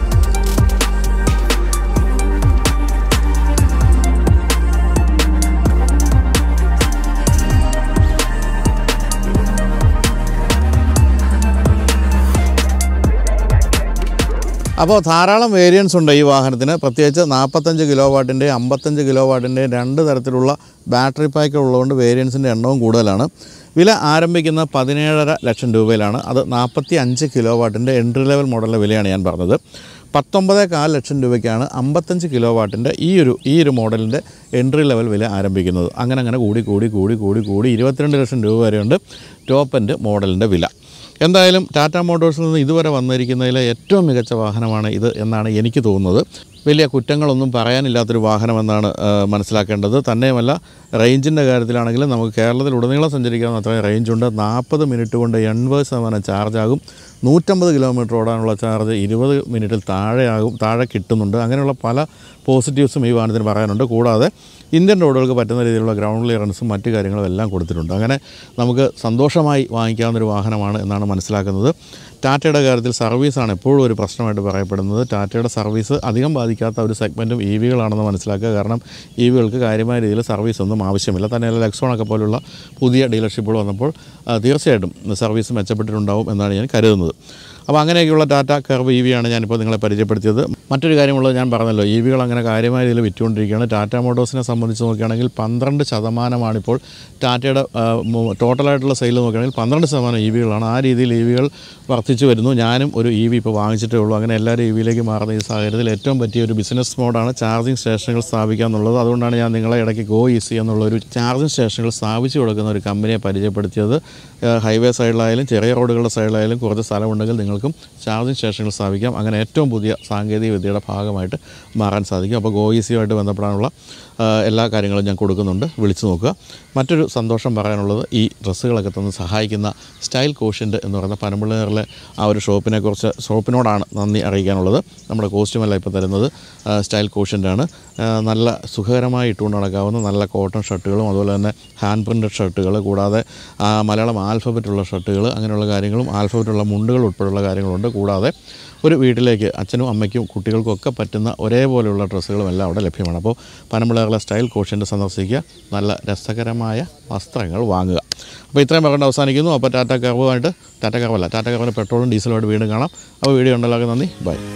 അപ്പോൾ ധാരാളം വേരിയൻസ് ഉണ്ട് ഈ വാഹനത്തിന് പ്രത്യേകിച്ച് നാൽപ്പത്തഞ്ച് കിലോ വാട്ടിൻ്റെ അമ്പത്തഞ്ച് കിലോ വാട്ടിൻ്റെ രണ്ട് തരത്തിലുള്ള ബാറ്ററി പാക്ക് ഉള്ളതുകൊണ്ട് വേരിയൻസിൻ്റെ എണ്ണവും കൂടുതലാണ് വില ആരംഭിക്കുന്ന പതിനേഴര ലക്ഷം രൂപയിലാണ് അത് നാൽപ്പത്തി അഞ്ച് കിലോ വാട്ടിൻ്റെ എൻട്രി ലെവൽ മോഡലിൻ്റെ വിലയാണ് ഞാൻ പറഞ്ഞത് പത്തൊമ്പത് കാൽ ലക്ഷം രൂപയ്ക്കാണ് അമ്പത്തഞ്ച് കിലോ വാട്ടിൻ്റെ ഈ ഒരു ഈ ഒരു മോഡലിൻ്റെ എൻട്രി ലെവൽ വില ആരംഭിക്കുന്നത് അങ്ങനെ അങ്ങനെ കൂടി കൂടി കൂടി കൂടി കൂടി ഇരുപത്തിരണ്ട് ലക്ഷം രൂപ വരെയുണ്ട് ടോപ്പ് എൻഡ് മോഡലിൻ്റെ വില എന്തായാലും ടാറ്റ മോട്ടോഴ്സിൽ നിന്ന് ഇതുവരെ വന്നിരിക്കുന്നതിലെ ഏറ്റവും മികച്ച വാഹനമാണ് ഇത് എന്നാണ് എനിക്ക് തോന്നുന്നത് വലിയ കുറ്റങ്ങളൊന്നും പറയാനില്ലാത്തൊരു വാഹനമെന്നാണ് ആ, മനസ്സിലാക്കേണ്ടത് തന്നെയുമല്ല റേഞ്ചിൻ്റെ കാര്യത്തിലാണെങ്കിലും നമുക്ക് കേരളത്തിൽ ഉടനീളം സഞ്ചരിക്കാവുന്ന അത്രയും റേഞ്ചുണ്ട് നാൽപ്പത് മിനിറ്റ് കൊണ്ട് എൺപത് ശതമാനം ചാർജാകും നൂറ്റമ്പത് കിലോമീറ്റർ ഓടാനുള്ള ചാർജ് ഇരുപത് മിനിറ്റിൽ താഴെയാകും താഴെ കിട്ടുന്നുണ്ട് അങ്ങനെയുള്ള പല പോസിറ്റീവ്സും ഈ വാഹനത്തിന് പറയാനുണ്ട് കൂടാതെ ഇന്ത്യൻ റോഡുകൾക്ക് പറ്റുന്ന രീതിയിലുള്ള ഗ്രൗണ്ട് ക്ലിയറൻസും മറ്റു കാര്യങ്ങളും എല്ലാം കൊടുത്തിട്ടുണ്ട് അങ്ങനെ നമുക്ക് സന്തോഷമായി വാങ്ങിക്കാവുന്നൊരു വാഹനമാണ് എന്നാണ് മനസ്സിലാക്കുന്നത് ടാറ്റയുടെ കാര്യത്തിൽ സർവീസാണ് എപ്പോഴും ഒരു പ്രശ്നമായിട്ട് പറയപ്പെടുന്നത് ടാറ്റയുടെ സർവീസ് അധികം ബാധിക്കാത്ത ഒരു സെഗ്മെൻറ്റും ഇ വികളാണെന്ന് മനസ്സിലാക്കുക കാരണം ഇ വികൾക്ക് കാര്യമായ രീതിയിൽ സർവീസ് ഒന്നും ആവശ്യമില്ല തന്നെയല്ല ലെക്സോണൊക്കെ പോലുള്ള പുതിയ ഡീലർഷിപ്പുകൾ വന്നപ്പോൾ ആ, തീർച്ചയായിട്ടും സർവീസ് മെച്ചപ്പെട്ടിട്ടുണ്ടാവും എന്നാണ് ഞാൻ കരുതുന്നത് അപ്പോൾ അങ്ങനെയൊക്കെയുള്ള ടാറ്റ കർവ് ഇ വിയാണ് ഞാനിപ്പോൾ നിങ്ങളെ പരിചയപ്പെടുത്തിയത് മറ്റൊരു കാര്യമുള്ളത് ഞാൻ പറഞ്ഞല്ലോ ഇ വികൾ അങ്ങനെ കാര്യമായ രീതിയിൽ വിറ്റുകൊണ്ടിരിക്കുകയാണ് ടാറ്റ മോട്ടോഴ്സിനെ സംബന്ധിച്ച് നോക്കുകയാണെങ്കിൽ പന്ത്രണ്ട് ശതമാനമാണിപ്പോൾ ടാറ്റയുടെ ആ, മു- ടോട്ടലായിട്ടുള്ള സെയിൽ നോക്കുകയാണെങ്കിൽ പന്ത്രണ്ട് ശതമാനം ഇ വികളാണ് ആ രീതിയിൽ ഇ വികൾ വർദ്ധിച്ചു വരുന്നു ഞാനും ഒരു ഇ വി ഇപ്പോൾ വാങ്ങിച്ചിട്ടേ ഉള്ളൂ അങ്ങനെ എല്ലാവരും ഇ വിയിലേക്ക് മാറുന്ന ഈ സാഹചര്യത്തിൽ ഏറ്റവും പറ്റിയ ഒരു ബിസിനസ് മോഡാണ് ചാർജിങ് സ്റ്റേഷനുകൾ സ്ഥാപിക്കുക എന്നുള്ളത് അതുകൊണ്ടാണ് ഞാൻ നിങ്ങളെ ഇടയ്ക്ക് ഗോ ഈസി എന്നുള്ള ഒരു ചാർജിങ് സ്റ്റേഷനുകൾ സ്ഥാപിച്ചു കൊടുക്കുന്ന ഒരു കമ്പനിയെ പരിചയപ്പെടുത്തിയത് ഏഹ് ഹൈവേ സൈഡിലായാലും ചെറിയ റോഡുകളുടെ സൈഡിലായാലും കുറച്ച് സ്ഥലമുണ്ടെങ്കിൽ നിങ്ങൾക്കും ചാർജിങ് സ്റ്റേഷനുകൾ സ്ഥാപിക്കാം അങ്ങനെ ഏറ്റവും പുതിയ സാങ്കേതിക വിദ്യയുടെ ഭാഗമായിട്ട് മാറാൻ സാധിക്കും അപ്പോൾ ഗോ ഈസിയുമായിട്ട് ബന്ധപ്പെടാനുള്ള ആ, എല്ലാ കാര്യങ്ങളും ഞാൻ കൊടുക്കുന്നുണ്ട് വിളിച്ചു നോക്കുക മറ്റൊരു സന്തോഷം പറയാനുള്ളത് ഈ ഡ്രസ്സുകളൊക്കെ തന്ന് സഹായിക്കുന്ന സ്റ്റൈൽ കോഷ്യൻ്റ് എന്ന് പറയുന്ന പനമ്പിള്ളേറിലെ ആ ഒരു ഷോപ്പിനെ കുറിച്ച് ഷോപ്പിനോടാണ് നന്ദി അറിയിക്കാനുള്ളത് നമ്മുടെ കോസ്റ്റ്യൂമല്ല ഇപ്പോൾ തരുന്നത് ആ, സ്റ്റൈൽ കോഷ്യൻ്റാണ് നല്ല സുഖകരമായി ഇട്ടുകൊണ്ട് നടക്കാവുന്ന നല്ല കോട്ടൺ ഷർട്ടുകളും അതുപോലെ തന്നെ ഹാൻഡ് പ്രിൻറ്റഡ് ഷർട്ടുകൾ കൂടാതെ ആ, മലയാളം ആൽഫബറ്റുള്ള ഷർട്ടുകൾ അങ്ങനെയുള്ള കാര്യങ്ങളും ആൽഫബറ്റുള്ള മുണ്ടുകൾ ഉൾപ്പെടെയുള്ള കാര്യങ്ങളുണ്ട് കൂടാതെ ഒരു വീട്ടിലേക്ക് അച്ഛനും അമ്മയ്ക്കും കുട്ടികൾക്കും ഒക്കെ പറ്റുന്ന ഒരേപോലെയുള്ള ഡ്രസ്സുകളും എല്ലാം അവിടെ ലഭ്യമാണ് അപ്പോൾ പനമ്പിളകളുടെ സ്റ്റൈൽ കോഷ്യൻ്റ് സന്ദർശിക്കുക നല്ല രസകരമായ വസ്ത്രങ്ങൾ വാങ്ങുക അപ്പോൾ ഇത്രയും പറഞ്ഞിട്ട് അവസാനിക്കുന്നു അപ്പോൾ ടാറ്റ കർവുമായിട്ട് ടാറ്റ കർവല്ല ടാറ്റ കർവിന് പെട്രോളും ഡീസലുമായിട്ട് വീണ്ടും കാണാം അപ്പോൾ വീഡിയോ ഉണ്ടല്ലോ നന്ദി ബൈ